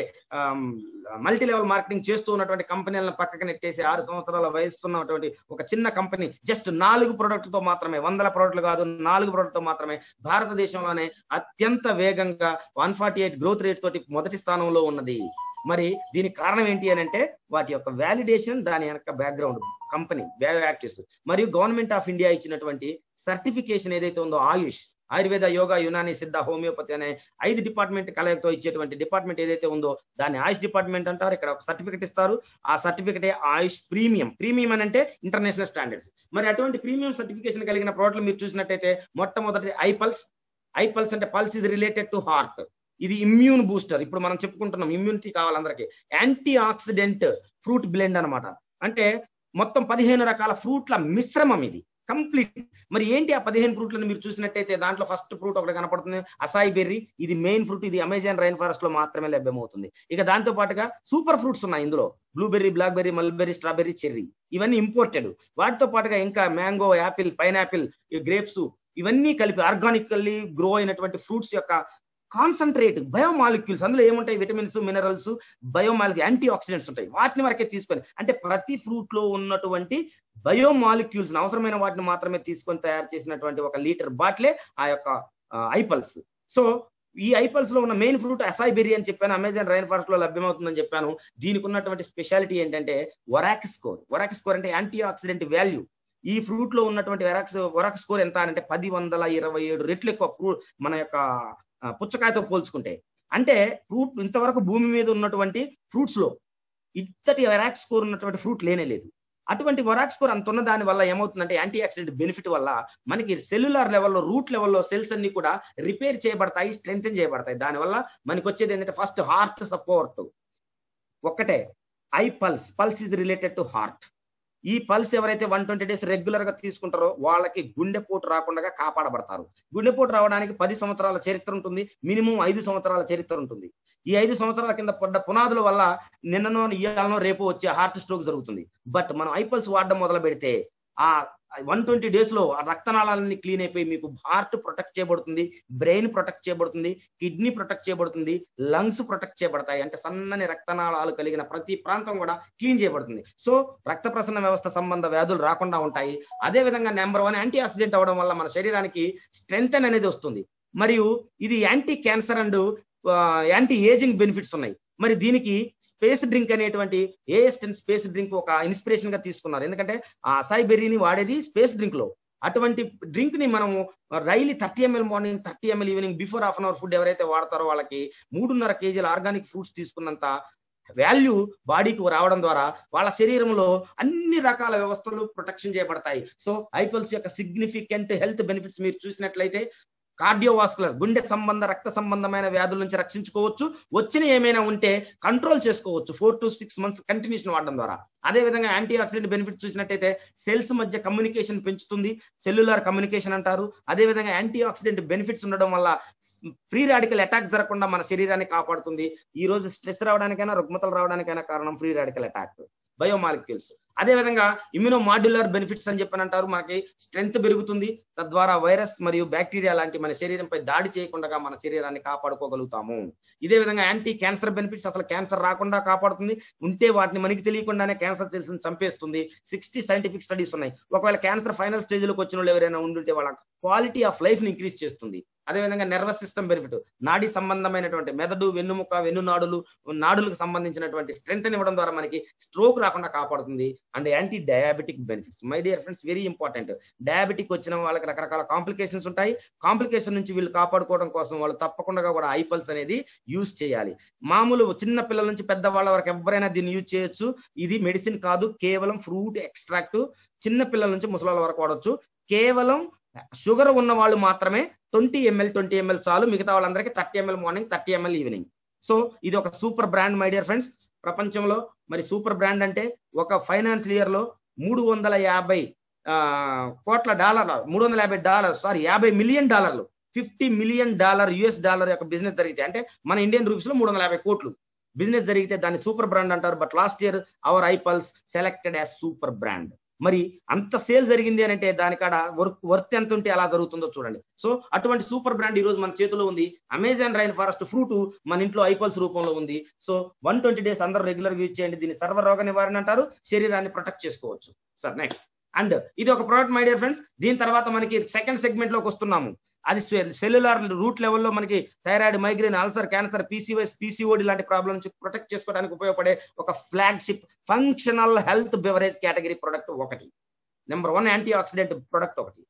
మల్టీ లెవెల్ మార్కెటింగ్ చేస్తూ ఉన్నటువంటి కంపెనీలను పక్కకు నెట్టేసి ఆరు సంవత్సరాల వయసున్నటువంటి ఒక చిన్న కంపెనీ జస్ట్ నాలుగు ప్రోడక్ట్లతో మాత్రమే వందల ప్రోడక్ట్లు కాదు నాలుగు ప్రోడక్ట్తో మాత్రమే భారతదేశంలోనే అత్యంత వేగంగా one forty eight growth rate తోటి మొదటి స్థానంలో ఉన్నది మరి దీనికి కారణం ఏంటి అని అంటే వాటి యొక్క వ్యాలిడేషన్ దాని యొక్క బ్యాక్గ్రౌండ్ కంపెనీ బయో యాక్టివ్స్ మరియు గవర్నమెంట్ ఆఫ్ ఇండియా ఇచ్చినటువంటి సర్టిఫికేషన్ ఏదైతే ఉందో ఆయుష్ ఆయుర్వేద యోగా యునాని సిద్ధ హోమియోపతి అనే ఐదు డిపార్ట్మెంట్ కలయికతో ఇచ్చేటువంటి డిపార్ట్మెంట్ ఏదైతే ఉందో దాన్ని ఆయుష్ డిపార్ట్మెంట్ అంటారు ఇక్కడ ఒక సర్టిఫికెట్ ఇస్తారు ఆ సర్టిఫికెట్ ఆయుష్ ప్రీమియం ప్రీమియం అని అంటే ఇంటర్నేషనల్ స్టాండర్డ్స్ మరి అటువంటి ప్రీమియం సర్టిఫికేషన్ కలిగిన ప్రోడక్ట్లు మీరు చూసినట్టయితే మొట్టమొదటి ఐపల్స్ ఐపల్స్ అంటే పల్స్ ఇది రిలేటెడ్ టు హార్ట్ ఇది ఇమ్యూన్ బూస్టర్ ఇప్పుడు మనం చెప్పుకుంటున్నాం ఇమ్యూనిటీ కావాలి అందరికి యాంటీ ఆక్సిడెంట్ ఫ్రూట్ బ్లెండ్ అనమాట అంటే మొత్తం పదిహేను రకాల ఫ్రూట్ల మిశ్రమం ఇది కంప్లీట్ మరి ఏంటి ఆ పదిహేను ఫ్రూట్లను మీరు చూసినట్టయితే దాంట్లో ఫస్ట్ ఫ్రూట్ ఒకటి కనపడుతుంది అసాయి బెర్రీ ఇది మెయిన్ ఫ్రూట్ ఇది అమెజాన్ రైన్ ఫారెస్ట్ లో మాత్రమే లభ్యమవుతుంది ఇక దాంతో పాటుగా సూపర్ ఫ్రూట్స్ ఉన్నాయి ఇందులో blueberry blackberry mulberry strawberry cherry ఇవన్నీ ఇంపోర్టెడ్ వాటితో పాటుగా ఇంకా మ్యాంగో యాపిల్ పైనాపిల్ గ్రేప్స్ ఇవన్నీ కలిపి ఆర్గానికల్లీ గ్రో అయినటువంటి ఫ్రూట్స్ యొక్క కాన్సన్ట్రేట్ బయోమాలిక్యూల్స్ అందులో ఏముంటాయి vitamins minerals biomolecule antioxidants ఉంటాయి వాటిని వరకే తీసుకొని అంటే ప్రతి ఫ్రూట్ లో ఉన్నటువంటి బయోమాలిక్యూల్స్ అవసరమైన వాటిని మాత్రమే తీసుకొని తయారు చేసినటువంటి ఒక లీటర్ బాటిలే ఆ యొక్క ఐపల్స్ సో ఈ ఐపల్స్ లో ఉన్న మెయిన్ ఫ్రూట్ అసాయి బెర్రీ అని చెప్పాను అమెజాన్ రైన్ ఫారెస్ట్ లో లభ్యమవుతుందని చెప్పాను దీనికి ఉన్నటువంటి స్పెషాలిటీ ఏంటంటే వరాక్ స్కోర్ వరాక్ స్కోర్ అంటే యాంటీ ఆక్సిడెంట్ వాల్యూ ఈ ఫ్రూట్ లో ఉన్నటువంటి వరాక్స్ వరాక్ స్కోర్ ఎంత అంటే పది వందల ఇరవై ఏడు రెట్లు ఎక్కువ ఫ్రూట్ మన యొక్క పుచ్చకాయతో పోల్చుకుంటే అంటే ఫ్రూట్ ఇంతవరకు భూమి మీద ఉన్నటువంటి ఫ్రూట్స్ లో ఇంతటి వరాక్ స్కోర్ ఉన్నటువంటి ఫ్రూట్ లేనే లేదు అటువంటి వరాక్ స్కోర్ అంత ఉన్న దాని వల్ల ఏమవుతుందంటే యాంటీ ఆక్సిడెంట్ బెనిఫిట్ వల్ల మనకి సెల్యులార్ లెవెల్లో రూట్ లెవెల్లో సెల్స్ అన్ని కూడా రిపేర్ చేయబడతాయి స్ట్రెంగ్ చేయబడతాయి దానివల్ల మనకి వచ్చేది ఏంటంటే ఫస్ట్ హార్ట్ సపోర్ట్ ఒక్కటే iPulse pulse is related to heart ఈ పల్స్ ఎవరైతే వన్ ట్వంటీ డేస్ రెగ్యులర్ గా తీసుకుంటారో వాళ్ళకి గుండెపోటు రాకుండా కాపాడబడతారు గుండెపోటు రావడానికి పది సంవత్సరాల చరిత్ర ఉంటుంది మినిమం ఐదు సంవత్సరాల చరిత్ర ఉంటుంది ఈ ఐదు సంవత్సరాల కింద పడ్డ పునాదుల వల్ల నిన్ననో ఇయ్యాలనో రేపు వచ్చే హార్ట్ స్ట్రోక్ జరుగుతుంది బట్ మనం ఐపల్స్ వాడడం మొదలు పెడితే ఆ వన్ ట్వంటీ డేస్ లో ఆ రక్తనాళాలన్నీ క్లీన్ అయిపోయి మీకు హార్ట్ ప్రొటెక్ట్ చేయబడుతుంది బ్రెయిన్ ప్రొటెక్ట్ చేయబడుతుంది కిడ్నీ ప్రొటెక్ట్ చేయబడుతుంది లంగ్స్ ప్రొటెక్ట్ చేయబడతాయి అంటే సన్నని రక్తనాళాలు కలిగిన ప్రతి ప్రాంతం కూడా క్లీన్ చేయబడుతుంది సో రక్త ప్రసరణ వ్యవస్థ సంబంధ వ్యాధులు రాకుండా ఉంటాయి అదే విధంగా నెంబర్ వన్ యాంటీ ఆక్సిడెంట్ అవడం వల్ల మన శరీరానికి స్ట్రెంగ్త్ అనేది వస్తుంది మరియు ఇది anti cancer and anti ageing benefits ఉన్నాయి మరి దీనికి స్పేస్ డ్రింక్ అనేటువంటి ఏఎస్టెన్ స్పేస్ డ్రింక్ ఒక ఇన్స్పిరేషన్ గా తీసుకున్నారు ఎందుకంటే ఆ అసాయి బెర్రీని వాడేది స్పేస్ డ్రింక్ లో అటువంటి డ్రింక్ ని మనము రైలీ thirty ML morning thirty ML evening before half an hour food ఎవరైతే వాడతారో వాళ్ళకి మూడున్నర కేజీల ఆర్గానిక్ ఫ్రూట్స్ తీసుకున్నంత వాల్యూ బాడీకి రావడం ద్వారా వాళ్ళ శరీరంలో అన్ని రకాల వ్యవస్థలు ప్రొటెక్షన్ చేయబడతాయి సో ఐపల్స్ యొక్క సిగ్నిఫికెంట్ హెల్త్ బెనిఫిట్స్ మీరు చూసినట్లయితే కార్డియోవాస్కులర్ గుండె సంబంధ రక్త సంబంధమైన వ్యాధుల నుంచి రక్షించుకోవచ్చు వచ్చిన ఏమైనా ఉంటే కంట్రోల్ చేసుకోవచ్చు four to six months continuation వాడడం ద్వారా అదే విధంగా యాంటీ ఆక్సిడెంట్ బెనిఫిట్ చూసినట్టయితే సెల్స్ మధ్య కమ్యూనికేషన్ పెంచుతుంది సెల్యులార్ కమ్యూనికేషన్ అంటారు అదే విధంగా యాంటీ ఆక్సిడెంట్ బెనిఫిట్స్ ఉండడం వల్ల ఫ్రీ రాడికల్ అటాక్ జరగకుండా మన శరీరాన్ని కాపాడుతుంది ఈ రోజు స్ట్రెస్ రావడానికైనా రుగ్మతలు రావడానికైనా కారణం ఫ్రీ రాడికల్ అటాక్ బయోమాలిక్యూల్స్ అదే విధంగా ఇమ్యూనో మాడ్యులర్ బెనిఫిట్స్ అని చెప్పని అంటారు మనకి స్ట్రెంగ్త్ పెరుగుతుంది తద్వారా వైరస్ మరియు బ్యాక్టీరియా లాంటి మన శరీరంపై దాడి చేయకుండా మన శరీరాన్ని కాపాడుకోగలుగుతాము ఇదే విధంగా యాంటీ క్యాన్సర్ బెనిఫిట్స్ అసలు క్యాన్సర్ రాకుండా కాపాడుతుంది ఉంటే వాటిని మనకి తెలియకుండానే క్యాన్సర్ సెల్స్ ని చంపేస్తుంది సిక్స్టీ సైంటిఫిక్ స్టడీస్ ఉన్నాయి ఒకవేళ క్యాన్సర్ ఫైనల్ స్టేజ్ లోకి వచ్చిన వాళ్ళు ఎవరైనా ఉండుంటే వాళ్ళ క్వాలిటీ ఆఫ్ లైఫ్ ని ఇంక్రీజ్ చేస్తుంది అదేవిధంగా నర్వస్ సిస్టమ్ బెనిఫిట్ నాడీ సంబంధమైనటువంటి మెదడు వెన్నుముక వెన్నునాడులు నాడులకు సంబంధించినటువంటి స్ట్రెంత్ ఇవ్వడం ద్వారా మనకి స్ట్రోక్ రాకుండా కాపాడుతుంది and anti diabetic benefits my dear friends very important diabetic వచ్చిన వాళ్ళకి రకరకాల కాంప్లికేషన్స్ ఉంటాయి కాంప్లికేషన్ నుంచి వీళ్ళు కాపాడుకోవడం కోసం వాళ్ళు తప్పకుండా కూడా ఐపల్స్ అనేది యూజ్ చేయాలి మామూలు చిన్న పిల్లల నుంచి పెద్ద వాళ్ళ వరకు ఎవరైనా దీన్ని యూజ్ చేయొచ్చు ఇది మెడిసిన్ కాదు కేవలం ఫ్రూట్ ఎక్స్ట్రాక్ట్ చిన్న పిల్లల నుంచి ముసలాల వరకు వాడవచ్చు కేవలం షుగర్ ఉన్న వాళ్ళు మాత్రమే ట్వంటీ ఎంఎల్ ట్వంటీ ఎంఎల్ చాలు మిగతా వాళ్ళందరికీ thirty ML morning thirty ML evening so ఇది ఒక super brand my dear friends ప్రపంచంలో మరి సూపర్ బ్రాండ్ అంటే ఒక ఫైనాన్షియల్ ఇయర్ లో మూడు వందల యాభై కోట్ల డాలర్ల మూడు వందల యాభై డాలర్ సారీ యాభై మిలియన్ డాలర్లు fifty million dollar US dollar యొక్క బిజినెస్ జరిగితే అంటే మన ఇండియన్ రూపీస్ లో మూడు వందల యాభై కోట్లు బిజినెస్ జరిగితే దాన్ని సూపర్ బ్రాండ్ అంటారు but last year our iPulse selected as super brand మరి అంత సేల్ జరిగింది అని అంటే దానికాడ వర్క్ వర్త్ ఎంత ఉంటే అలా జరుగుతుందో చూడండి సో అటువంటి సూపర్ బ్రాండ్ ఈ రోజు మన చేతిలో ఉంది అమెజాన్ రైన్ ఫారెస్ట్ ఫ్రూట్ మన ఇంట్లో ఐపల్స్ రూపంలో ఉంది సో వన్ ట్వంటీ డేస్ అందరూ రెగ్యులర్ యూజ్ చేయండి దీన్ని సర్వ రోగ నివారణ అంటారు శరీరాన్ని ప్రొటెక్ట్ చేసుకోవచ్చు సార్ నెక్స్ట్ అండ్ ఇది ఒక ప్రోడక్ట్ మై డియర్ ఫ్రెండ్స్ దీని తర్వాత మనకి సెకండ్ సెగ్మెంట్ లోకి వస్తున్నాము అది సెల్యులార్ రూట్ లెవెల్లో మనకి thyroid migraine ulcer cancer PCOS PCOD లాంటి ప్రాబ్లం నుంచి ప్రొటెక్ట్ చేసుకోవడానికి ఉపయోగపడే ఒక flagship functional health beverage category product ఒకటి number one antioxidant product ఒకటి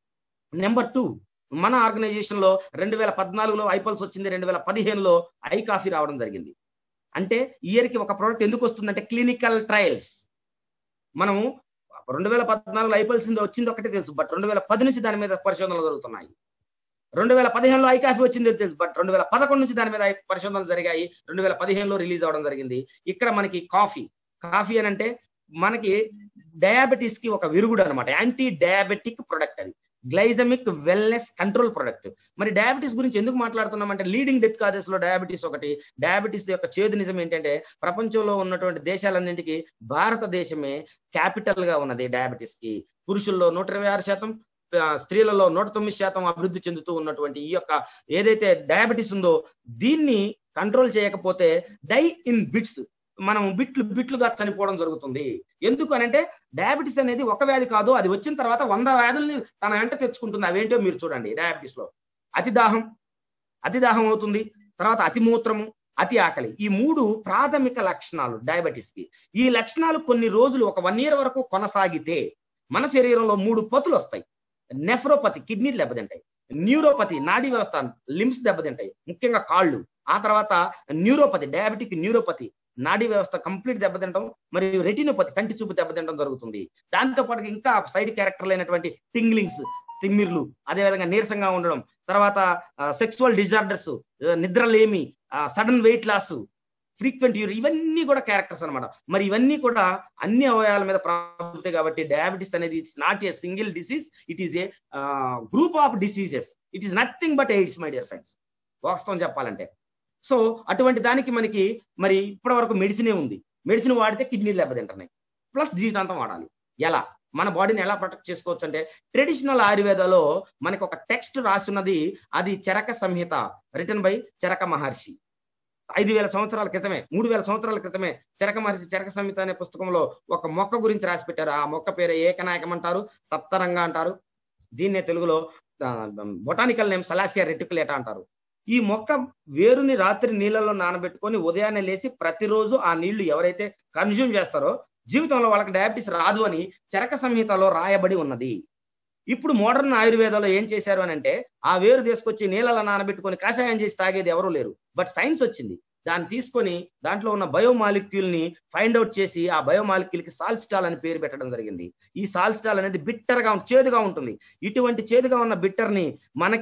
నెంబర్ టూ మన ఆర్గనైజేషన్ లో రెండు వేల పద్నాలుగులో ఐపల్స్ వచ్చింది రెండు వేల పదిహేనులో ఐ కాఫీ రావడం జరిగింది అంటే ఇయర్ కి ఒక ప్రోడక్ట్ ఎందుకు వస్తుందంటే క్లినికల్ ట్రయల్స్ మనము రెండు వేల పద్నాలుగులో ఐపల్స్ వచ్చింది ఒకటే తెలుసు బట్ రెండు వేల పది నుంచి దాని మీద పరిశోధనలు జరుగుతున్నాయి రెండు వేల పదిహేనులో ఐ కాఫీ వచ్చింది తెలుసు బట్ రెండు వేల పదకొండు నుంచి దాని మీద పరిశోధనలు జరిగాయి రెండు వేల పదిహేనులో రిలీజ్ అవడం జరిగింది ఇక్కడ మనకి కాఫీ కాఫీ అని అంటే మనకి డయాబెటీస్ కి ఒక విరుగుడు అనమాట యాంటీ డయాబెటిక్ ప్రొడక్ట్ అది గ్లైజమిక్ వెల్నెస్ కంట్రోల్ ప్రొడక్ట్ మరి డయాబెటీస్ గురించి ఎందుకు మాట్లాడుతున్నాం అంటే లీడింగ్ డెత్ కాజెస్ లో డయాబెటీస్ ఒకటి డయాబెటీస్ యొక్క చేదు నిజం ఏంటంటే ప్రపంచంలో ఉన్నటువంటి దేశాలన్నింటికి భారతదేశమే క్యాపిటల్ గా ఉన్నది డయాబెటీస్ కి పురుషుల్లో నూట ఇరవై ఆరు శాతం స్త్రీలలో నూట తొమ్మిది శాతం అభివృద్ధి చెందుతూ ఉన్నటువంటి ఈ యొక్క ఏదైతే డయాబెటీస్ ఉందో దీన్ని కంట్రోల్ చేయకపోతే డై ఇన్ బిట్స్ మనం బిట్లు బిట్లుగా చనిపోవడం జరుగుతుంది ఎందుకు అని అంటే డయాబెటీస్ అనేది ఒక వ్యాధి కాదు అది వచ్చిన తర్వాత వంద వ్యాధుల్ని తన వెంట తెచ్చుకుంటుంది అవేంటో మీరు చూడండి డయాబెటీస్ లో అతి దాహం అతి దాహం అవుతుంది తర్వాత అతి మూత్రము అతి ఆకలి ఈ మూడు ప్రాథమిక లక్షణాలు డయాబెటీస్ కి ఈ లక్షణాలు కొన్ని రోజులు ఒక వన్ ఇయర్ వరకు కొనసాగితే మన శరీరంలో మూడు పతులు వస్తాయి నెఫ్రోపతి కిడ్నీలు దెబ్బతింటాయి న్యూరోపతి నాడీ వ్యవస్థ లిమ్స్ దెబ్బతింటాయి ముఖ్యంగా కాళ్ళు ఆ తర్వాత న్యూరోపతి డయాబెటిక్ న్యూరోపతి నాడీ వ్యవస్థ కంప్లీట్ దెబ్బతింటం మరియు రెటినోపతి కంటి చూపు దెబ్బతింటం జరుగుతుంది దాంతో పాటు ఇంకా సైడ్ క్యారెక్టర్ అయినటువంటి టింగ్లింగ్స్ తిమ్మిర్లు అదేవిధంగా నీరసంగా ఉండడం తర్వాత సెక్సువల్ డిజార్డర్స్ నిద్రలేమి సడన్ వెయిట్ లాస్ ఫ్రీక్వెంట్ యూర్ ఇవన్నీ కూడా క్యారెక్టర్స్ అనమాట మరి ఇవన్నీ కూడా అన్ని అవయవాల మీద ప్రాముఖ్యత కాబట్టి డయాబెటీస్ అనేది it's not a single disease it is a group of diseases it is nothing but AIDS my dear friends వాస్తవం చెప్పాలంటే సో అటువంటి దానికి మనకి మరి ఇప్పటి వరకు మెడిసినే ఉంది మెడిసిన్ వాడితే కిడ్నీలు దెబ్బతింటున్నాయి ప్లస్ జీవితాంతం వాడాలి ఎలా మన బాడీని ఎలా ప్రొటెక్ట్ చేసుకోవచ్చు అంటే ట్రెడిషనల్ ఆయుర్వేదలో మనకి ఒక టెక్స్ట్ రాస్తున్నది అది చరక సంహిత రిటర్న్ బై చరక మహర్షి ఐదు వేల సంవత్సరాల క్రితమే మూడు వేల సంవత్సరాల క్రితమే చరక మహర్షి చరక సంహిత అనే పుస్తకంలో ఒక మొక్క గురించి రాసి పెట్టారు ఆ మొక్క పేరు ఏకనాయకం అంటారు సప్తరంగ అంటారు దీన్నే తెలుగులో బొటానికల్ నేమ్ సలాసియా రెటికులేటా అంటారు ఈ మొక్క వేరుని రాత్రి నీళ్ళలో నానబెట్టుకొని ఉదయాన్నే లేచి ప్రతిరోజు ఆ నీళ్లు ఎవరైతే కన్జ్యూమ్ చేస్తారో జీవితంలో వాళ్ళకి డయాబెటీస్ రాదు అని చరక సంహితలో రాయబడి ఉన్నది ఇప్పుడు మోడర్న్ ఆయుర్వేదంలో ఏం చేశారు అని అంటే ఆ వేరు తీసుకొచ్చి నీళ్ళలో నానబెట్టుకొని కషాయం చేసి తాగేది ఎవరూ లేరు బట్ సైన్స్ వచ్చింది దాన్ని తీసుకొని దాంట్లో ఉన్న బయోమాలిక్యూల్ ని ఫైండ్ అవుట్ చేసి ఆ బయోమాలిక్యూల్ కి సాల్స్టాల్ అని పేరు పెట్టడం జరిగింది ఈ సాల్స్టాల్ అనేది బిట్టర్ గా చేదుగా ఉంటుంది ఇటువంటి చేదుగా ఉన్న బిట్టర్ ని మనకి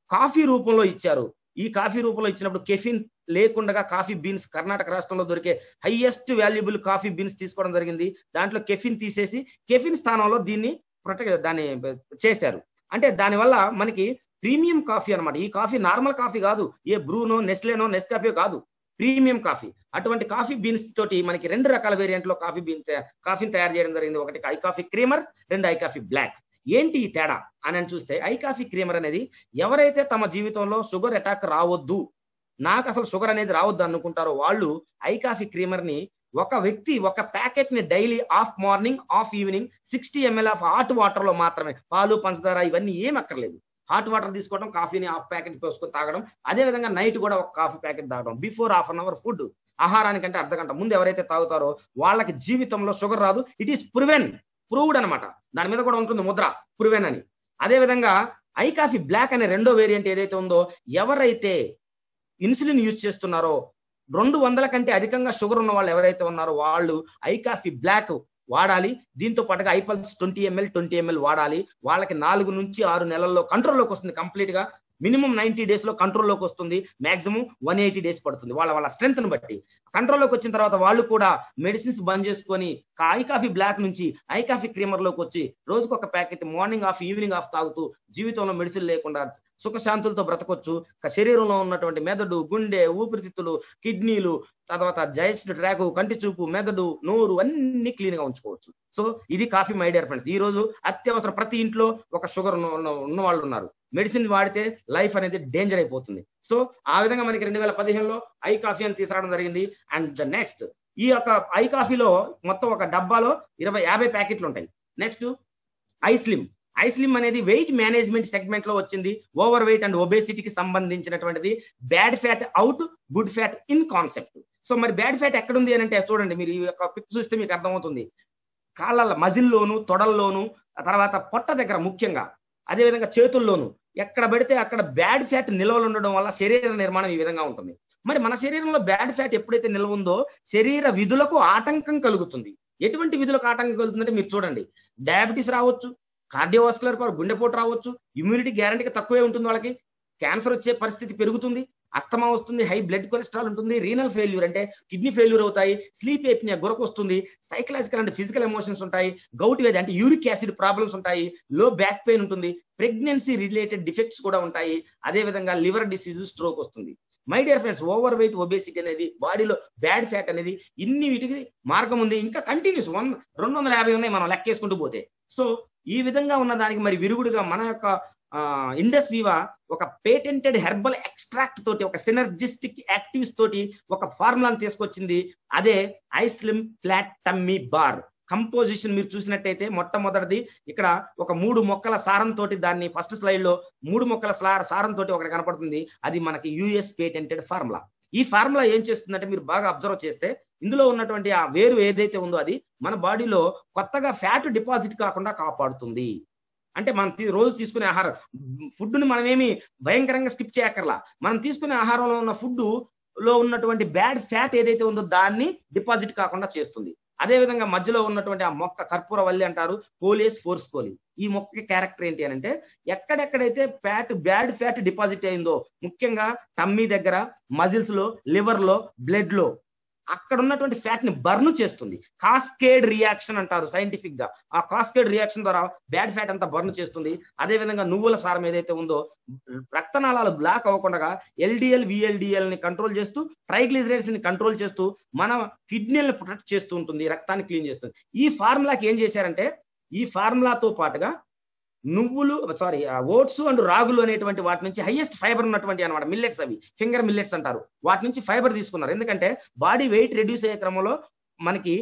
కాఫీ రూపంలో ఇచ్చారు ఈ కాఫీ రూపంలో ఇచ్చినప్పుడు కెఫిన్ లేకుండా కాఫీ బీన్స్ కర్ణాటక రాష్ట్రంలో దొరికే హైయెస్ట్ వాల్యుబుల్ కాఫీ బీన్స్ తీసుకోవడం జరిగింది దాంట్లో కెఫిన్ తీసేసి కెఫిన్ స్థానంలో దీన్ని ప్రొటెక్ట్ దాన్ని చేశారు అంటే దానివల్ల మనకి ప్రీమియం కాఫీ అన్నమాట ఈ కాఫీ నార్మల్ కాఫీ కాదు ఏ బ్రూనో నెస్లేనో నెస్కాఫీ కాదు ప్రీమియం కాఫీ అటువంటి కాఫీ బీన్స్ తోటి మనకి రెండు రకాల వేరియంట్ లో కాఫీ బీన్స్ కాఫీని తయారు చేయడం జరిగింది ఒకటి ఐ కాఫీ క్రీమర్ రెండు ఐ కాఫీ బ్లాక్ ఏంటి ఈ తేడా అని చూస్తే ఐ కాఫీ క్రీమర్ అనేది ఎవరైతే తమ జీవితంలో షుగర్ అటాక్ రావద్దు నాకు అసలు షుగర్ అనేది రావద్దు అనుకుంటారో వాళ్ళు ఐ కాఫీ క్రీమర్ ని ఒక వ్యక్తి ఒక ప్యాకెట్ ని daily half morning half evening sixty ML of hot water లో మాత్రమే పాలు పంచదార ఇవన్నీ ఏం అక్కర్లేదు హాట్ వాటర్ తీసుకోవడం కాఫీని హాఫ్ ప్యాకెట్ పోసుకొని తాగడం అదే విధంగా నైట్ కూడా ఒక కాఫీ ప్యాకెట్ తాగడం before half an hour food ఆహారానికంటే అర్ధ గంట ముందు ఎవరైతే తాగుతారో వాళ్ళకి జీవితంలో షుగర్ రాదు ఇట్ ఈస్ ప్రూవెన్ ప్రూవ్డ్ అనమాట దాని మీద కూడా ఉంటుంది ముద్ర ప్రూవెన్ అని అదే విధంగా ఐ కాఫీ బ్లాక్ అనే రెండో వేరియంట్ ఏదైతే ఉందో ఎవరైతే ఇన్సులిన్ యూజ్ చేస్తున్నారో రెండు వందల కంటే అధికంగా షుగర్ ఉన్న వాళ్ళు ఎవరైతే ఉన్నారో వాళ్ళు ఐ కాఫీ బ్లాక్ వాడాలి దీంతో పాటుగా iPulse twenty ML twenty ML వాడాలి వాళ్ళకి నాలుగు నుంచి ఆరు నెలల్లో కంట్రోల్లోకి వస్తుంది కంప్లీట్ గా మినిమం నైన్టీ డేస్ లో కంట్రోల్లోకి వస్తుంది మాక్సిమం వన్ ఎయిటీ డేస్ పడుతుంది వాళ్ళ వాళ్ళ స్ట్రెంత్ ను బట్టి కంట్రోల్లోకి వచ్చిన తర్వాత వాళ్ళు కూడా మెడిసిన్స్ బంద్ చేసుకొని ఐ కాఫీ బ్లాక్ నుంచి ఐ కాఫీ క్రీమర్ లోకి వచ్చి రోజుకు ఒక packet morning half evening half తాగుతూ జీవితంలో మెడిసిన్ లేకుండా సుఖశాంతులతో బ్రతకొచ్చు శరీరంలో ఉన్నటువంటి మెదడు గుండె ఊపిరితిత్తులు కిడ్నీలు తర్వాత జైస్ట్ ట్రాక్ కంటి చూపు మెదడు నోరు అన్ని క్లీన్ గా ఉంచుకోవచ్చు సో ఇది కాఫీ మై డియర్ ఫ్రెండ్స్ ఈ రోజు అత్యవసరం ప్రతి ఇంట్లో ఒక షుగర్ ఉన్న వాళ్ళు ఉన్నారు మెడిసిన్ వాడితే లైఫ్ అనేది డేంజర్ అయిపోతుంది సో ఆ విధంగా మనకి రెండు వేల పదిహేనులో ఐ కాఫీ అని తీసుకురావడం జరిగింది అండ్ ద నెక్స్ట్ ఈ యొక్క ఐ కాఫీలో మొత్తం ఒక డబ్బాలో ఇరవై యాభై ప్యాకెట్లు ఉంటాయి next I slim I slim అనేది వెయిట్ మేనేజ్మెంట్ సెగ్మెంట్ లో వచ్చింది ఓవర్ వెయిట్ అండ్ ఒబేసిటీకి సంబంధించినటువంటిది bad fat out good fat in concept so మరి బ్యాడ్ ఫ్యాట్ ఎక్కడ ఉంది అని అంటే చూడండి మీరు ఈ యొక్క పిక్ చూస్తే మీకు అర్థమవుతుంది కాళ్ళ మజిల్లోను తొడల్లోను తర్వాత పొట్ట దగ్గర ముఖ్యంగా అదే విధంగా చేతుల్లోను ఎక్కడ పడితే అక్కడ బ్యాడ్ ఫ్యాట్ నిల్వలు ఉండడం వల్ల శరీర నిర్మాణం ఈ విధంగా ఉంటుంది మరి మన శరీరంలో బ్యాడ్ ఫ్యాట్ ఎప్పుడైతే నిల్వ ఉందో శరీర విధులకు ఆటంకం కలుగుతుంది ఎటువంటి విధులకు ఆటంకం కలుగుతుందంటే మీరు చూడండి డయాబెటీస్ రావచ్చు కార్డియోవాస్కులర్ పవర్ గుండెపోటు రావచ్చు ఇమ్యూనిటీ గ్యారంటీగా తక్కువే ఉంటుంది వాళ్ళకి క్యాన్సర్ వచ్చే పరిస్థితి పెరుగుతుంది అస్తమా వస్తుంది హై బ్లడ్ కొలెస్ట్రాల్ ఉంటుంది రీనల్ ఫెయిల్యూర్ అంటే కిడ్నీ ఫెయిల్యూర్ అవుతాయి స్లీప్ ఎప్నియా గురకు వస్తుంది సైకలాజికల్ అండ్ ఫిజికల్ ఎమోషన్స్ ఉంటాయి గౌట్ వ్యాధి అంటే యూరిక్ యాసిడ్ ప్రాబ్లమ్స్ ఉంటాయి లో బ్యాక్ పెయిన్ ఉంటుంది ప్రెగ్నెన్సీ రిలేటెడ్ డిఫెక్ట్స్ కూడా ఉంటాయి అదే విధంగా లివర్ డిసీజ్ స్ట్రోక్ వస్తుంది my dear friends over weight obesity అనేది బాడీలో బ్యాడ్ ఫ్యాట్ అనేది ఇన్ని వీటికి మార్గం ఉంది ఇంకా కంటిన్యూస్ వన్ రెండు వందల యాభై ఉన్నాయి మనం లెక్కేసుకుంటూ పోతే సో ఈ విధంగా ఉన్న దానికి మరి విరుగుడుగా మన యొక్క ఇండస్ వివా ఒక పేటెంటెడ్ హెర్బల్ ఎక్స్ట్రాక్ట్ తోటి ఒక సినర్జిస్టిక్ యాక్టివ్స్ తోటి ఒక ఫార్ములాను తీసుకొచ్చింది అదే iSlim flat tummy bar composition మీరు చూసినట్టయితే మొట్టమొదటిది ఇక్కడ ఒక మూడు మొక్కల సారం తోటి దాన్ని ఫస్ట్ స్లైడ్ లో మూడు మొక్కల సారం తోటి ఒకటి కనపడుతుంది అది మనకి యుఎస్ పేటెంటెడ్ ఫార్ములా ఈ ఫార్ములా ఏం చేస్తుందంటే మీరు బాగా అబ్జర్వ్ చేస్తే ఇందులో ఉన్నటువంటి ఆ వేరు ఏదైతే ఉందో అది మన బాడీలో కొత్తగా ఫ్యాట్ డిపాజిట్ కాకుండా కాపాడుతుంది అంటే మనం రోజు తీసుకునే ఆహారం ఫుడ్ ని మనమేమి భయంకరంగా స్కిప్ చేయక్కర్లా మనం తీసుకునే ఆహారంలో ఉన్న ఫుడ్ లో ఉన్నటువంటి బ్యాడ్ ఫ్యాట్ ఏదైతే ఉందో దాన్ని డిపాజిట్ కాకుండా చేస్తుంది అదే విధంగా మధ్యలో ఉన్నటువంటి ఆ మొక్క కర్పూర వల్లి అంటారు పోలియస్ ఫోర్స్ కోలి ఈ మొక్క క్యారెక్టర్ ఏంటి అని అంటే ఎక్కడెక్కడైతే ఫ్యాట్ బ్యాడ్ ఫ్యాట్ డిపాజిట్ అయిందో ముఖ్యంగా టమ్మీ దగ్గర మజిల్స్ లో లివర్ లో బ్లడ్ లో అక్కడ ఉన్నటువంటి ఫ్యాట్ ని బర్న్ చేస్తుంది కాస్కేడ్ రియాక్షన్ అంటారు సైంటిఫిక్ గా ఆ కాస్కేడ్ రియాక్షన్ ద్వారా బ్యాడ్ ఫ్యాట్ అంతా బర్న్ చేస్తుంది అదే విధంగా నువ్వుల సారం ఏదైతే ఉందో రక్తనాళాలు బ్లాక్ అవ్వకుండా ఎల్డిఎల్ విఎల్డిఎల్ ని కంట్రోల్ చేస్తూ ట్రైగ్లిజరైడ్స్ ని కంట్రోల్ చేస్తూ మన కిడ్నీలను ప్రొటెక్ట్ చేస్తూ ఉంటుంది రక్తాన్ని క్లీన్ చేస్తుంది ఈ ఫార్ములాకి ఏం చేశారంటే ఈ ఫార్ములాతో పాటుగా నువ్వులు సారీ ఓట్స్ అండ్ రాగులు అనేటువంటి వాటి నుంచి హైయెస్ట్ ఫైబర్ ఉన్నటువంటి అనమాట మిల్లెట్స్ అవి ఫింగర్ మిల్లెట్స్ అంటారు వాటి నుంచి ఫైబర్ తీసుకున్నారు ఎందుకంటే బాడీ వెయిట్ రెడ్యూస్ అయ్యే క్రమంలో మనకి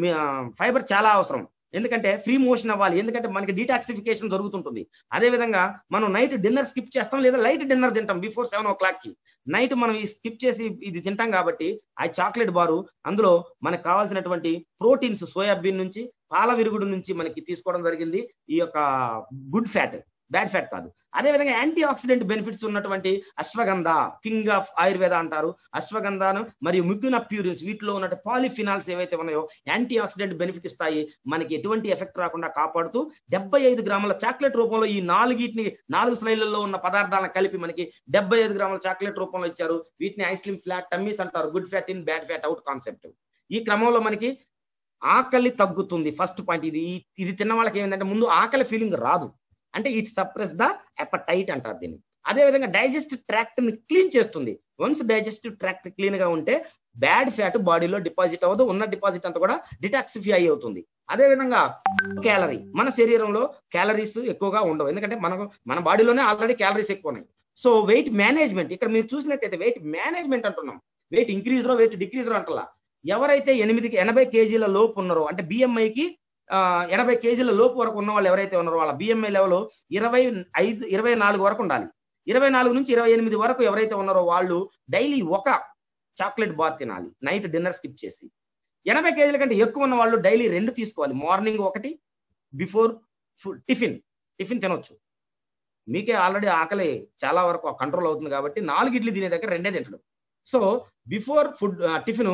ఫైబర్ చాలా అవసరం ఎందుకంటే ఫ్రీ మోషన్ అవ్వాలి ఎందుకంటే మనకి డీటాక్సిఫికేషన్ జరుగుతుంటుంది అదే విధంగా మనం నైట్ డిన్నర్ స్కిప్ చేస్తాం లేదా లైట్ డిన్నర్ తింటాం బిఫోర్ సెవెన్ ఓ క్లాక్ కి నైట్ మనం ఈ స్కిప్ చేసి ఇది తింటాం కాబట్టి ఆ చాక్లెట్ బారు అందులో మనకు కావాల్సినటువంటి ప్రోటీన్స్ సోయాబీన్ నుంచి పాల విరుగుడు నుంచి మనకి తీసుకోవడం జరిగింది ఈ యొక్క గుడ్ ఫ్యాట్ బ్యాడ్ ఫ్యాట్ కాదు అదే విధంగా యాంటీ ఆక్సిడెంట్ బెనిఫిట్స్ ఉన్నటువంటి అశ్వగంధ కింగ్ ఆఫ్ ఆయుర్వేద అంటారు అశ్వగంధాను మరియు మిథున ప్యూరిన్స్ వీటిలో ఉన్న పాలిఫినాల్స్ ఏవైతే ఉన్నాయో యాంటీ ఆక్సిడెంట్ బెనిఫిట్ ఇస్తాయి మనకి ఎటువంటి ఎఫెక్ట్ రాకుండా కాపాడుతూ డెబ్బై ఐదు గ్రాముల చాక్లెట్ రూపంలో ఈ నాలుగిటిని నాలుగు స్లైడ్లలో ఉన్న పదార్థాలను కలిపి మనకి డెబ్బై ఐదు గ్రాముల చాక్లెట్ రూపంలో ఇచ్చారు వీటిని ఐస్లిమ్ ఫ్లాట్ టమ్మీస్ అంటారు good fat in bad fat out concept ఈ క్రమంలో మనకి ఆకలి తగ్గుతుంది ఫస్ట్ పాయింట్ ఇది ఇది తిన్న వాళ్ళకి ఏమిటంటే ముందు ఆకలి ఫీలింగ్ రాదు అంటే ఇట్ సప్రెస్ ద ఎపటైట్ అంటారు దీన్ని అదే విధంగా డైజెస్టివ్ ట్రాక్ట్ ని క్లీన్ చేస్తుంది వన్స్ డైజెస్టివ్ ట్రాక్ట్ క్లీన్ గా ఉంటే బ్యాడ్ ఫ్యాట్ బాడీలో డిపాజిట్ అవ్వదు ఉన్న డిపాజిట్ అంతా కూడా డిటాక్సిఫై అవుతుంది అదే విధంగా క్యాలరీ మన శరీరంలో క్యాలరీస్ ఎక్కువగా ఉండవు ఎందుకంటే మనకు మన బాడీలోనే ఆల్రెడీ క్యాలరీస్ ఎక్కువ ఉన్నాయి సో వెయిట్ మేనేజ్మెంట్ ఇక్కడ మీరు చూసినట్టయితే వెయిట్ మేనేజ్మెంట్ అంటున్నాం వెయిట్ ఇంక్రీజ్ లో వెయిట్ డిక్రీజ్ లో అంటలా ఎవరైతే ఎనిమిదికి ఎనభై కేజీల లోపు ఉన్నారో అంటే బిఎంఐకి ఎనభై కేజీల లోపు వరకు ఉన్న వాళ్ళు ఎవరైతే ఉన్నారో వాళ్ళ బిఎంఐ లెవెల్ ఇరవై ఐదు ఇరవై నాలుగు వరకు ఉండాలి ఇరవై నాలుగు నుంచి ఇరవై ఎనిమిది వరకు ఎవరైతే ఉన్నారో వాళ్ళు డైలీ ఒక చాక్లెట్ బార్ తినాలి నైట్ డిన్నర్ స్కిప్ చేసి ఎనభై కేజీల కంటే ఎక్కువ ఉన్న వాళ్ళు డైలీ రెండు తీసుకోవాలి మార్నింగ్ ఒకటి బిఫోర్ ఫుడ్ టిఫిన్ టిఫిన్ తినొచ్చు మీకే ఆల్రెడీ ఆకలి చాలా వరకు కంట్రోల్ అవుతుంది కాబట్టి నాలుగు ఇడ్లీ తినే దగ్గర రెండే తింటడు సో బిఫోర్ ఫుడ్ టిఫిన్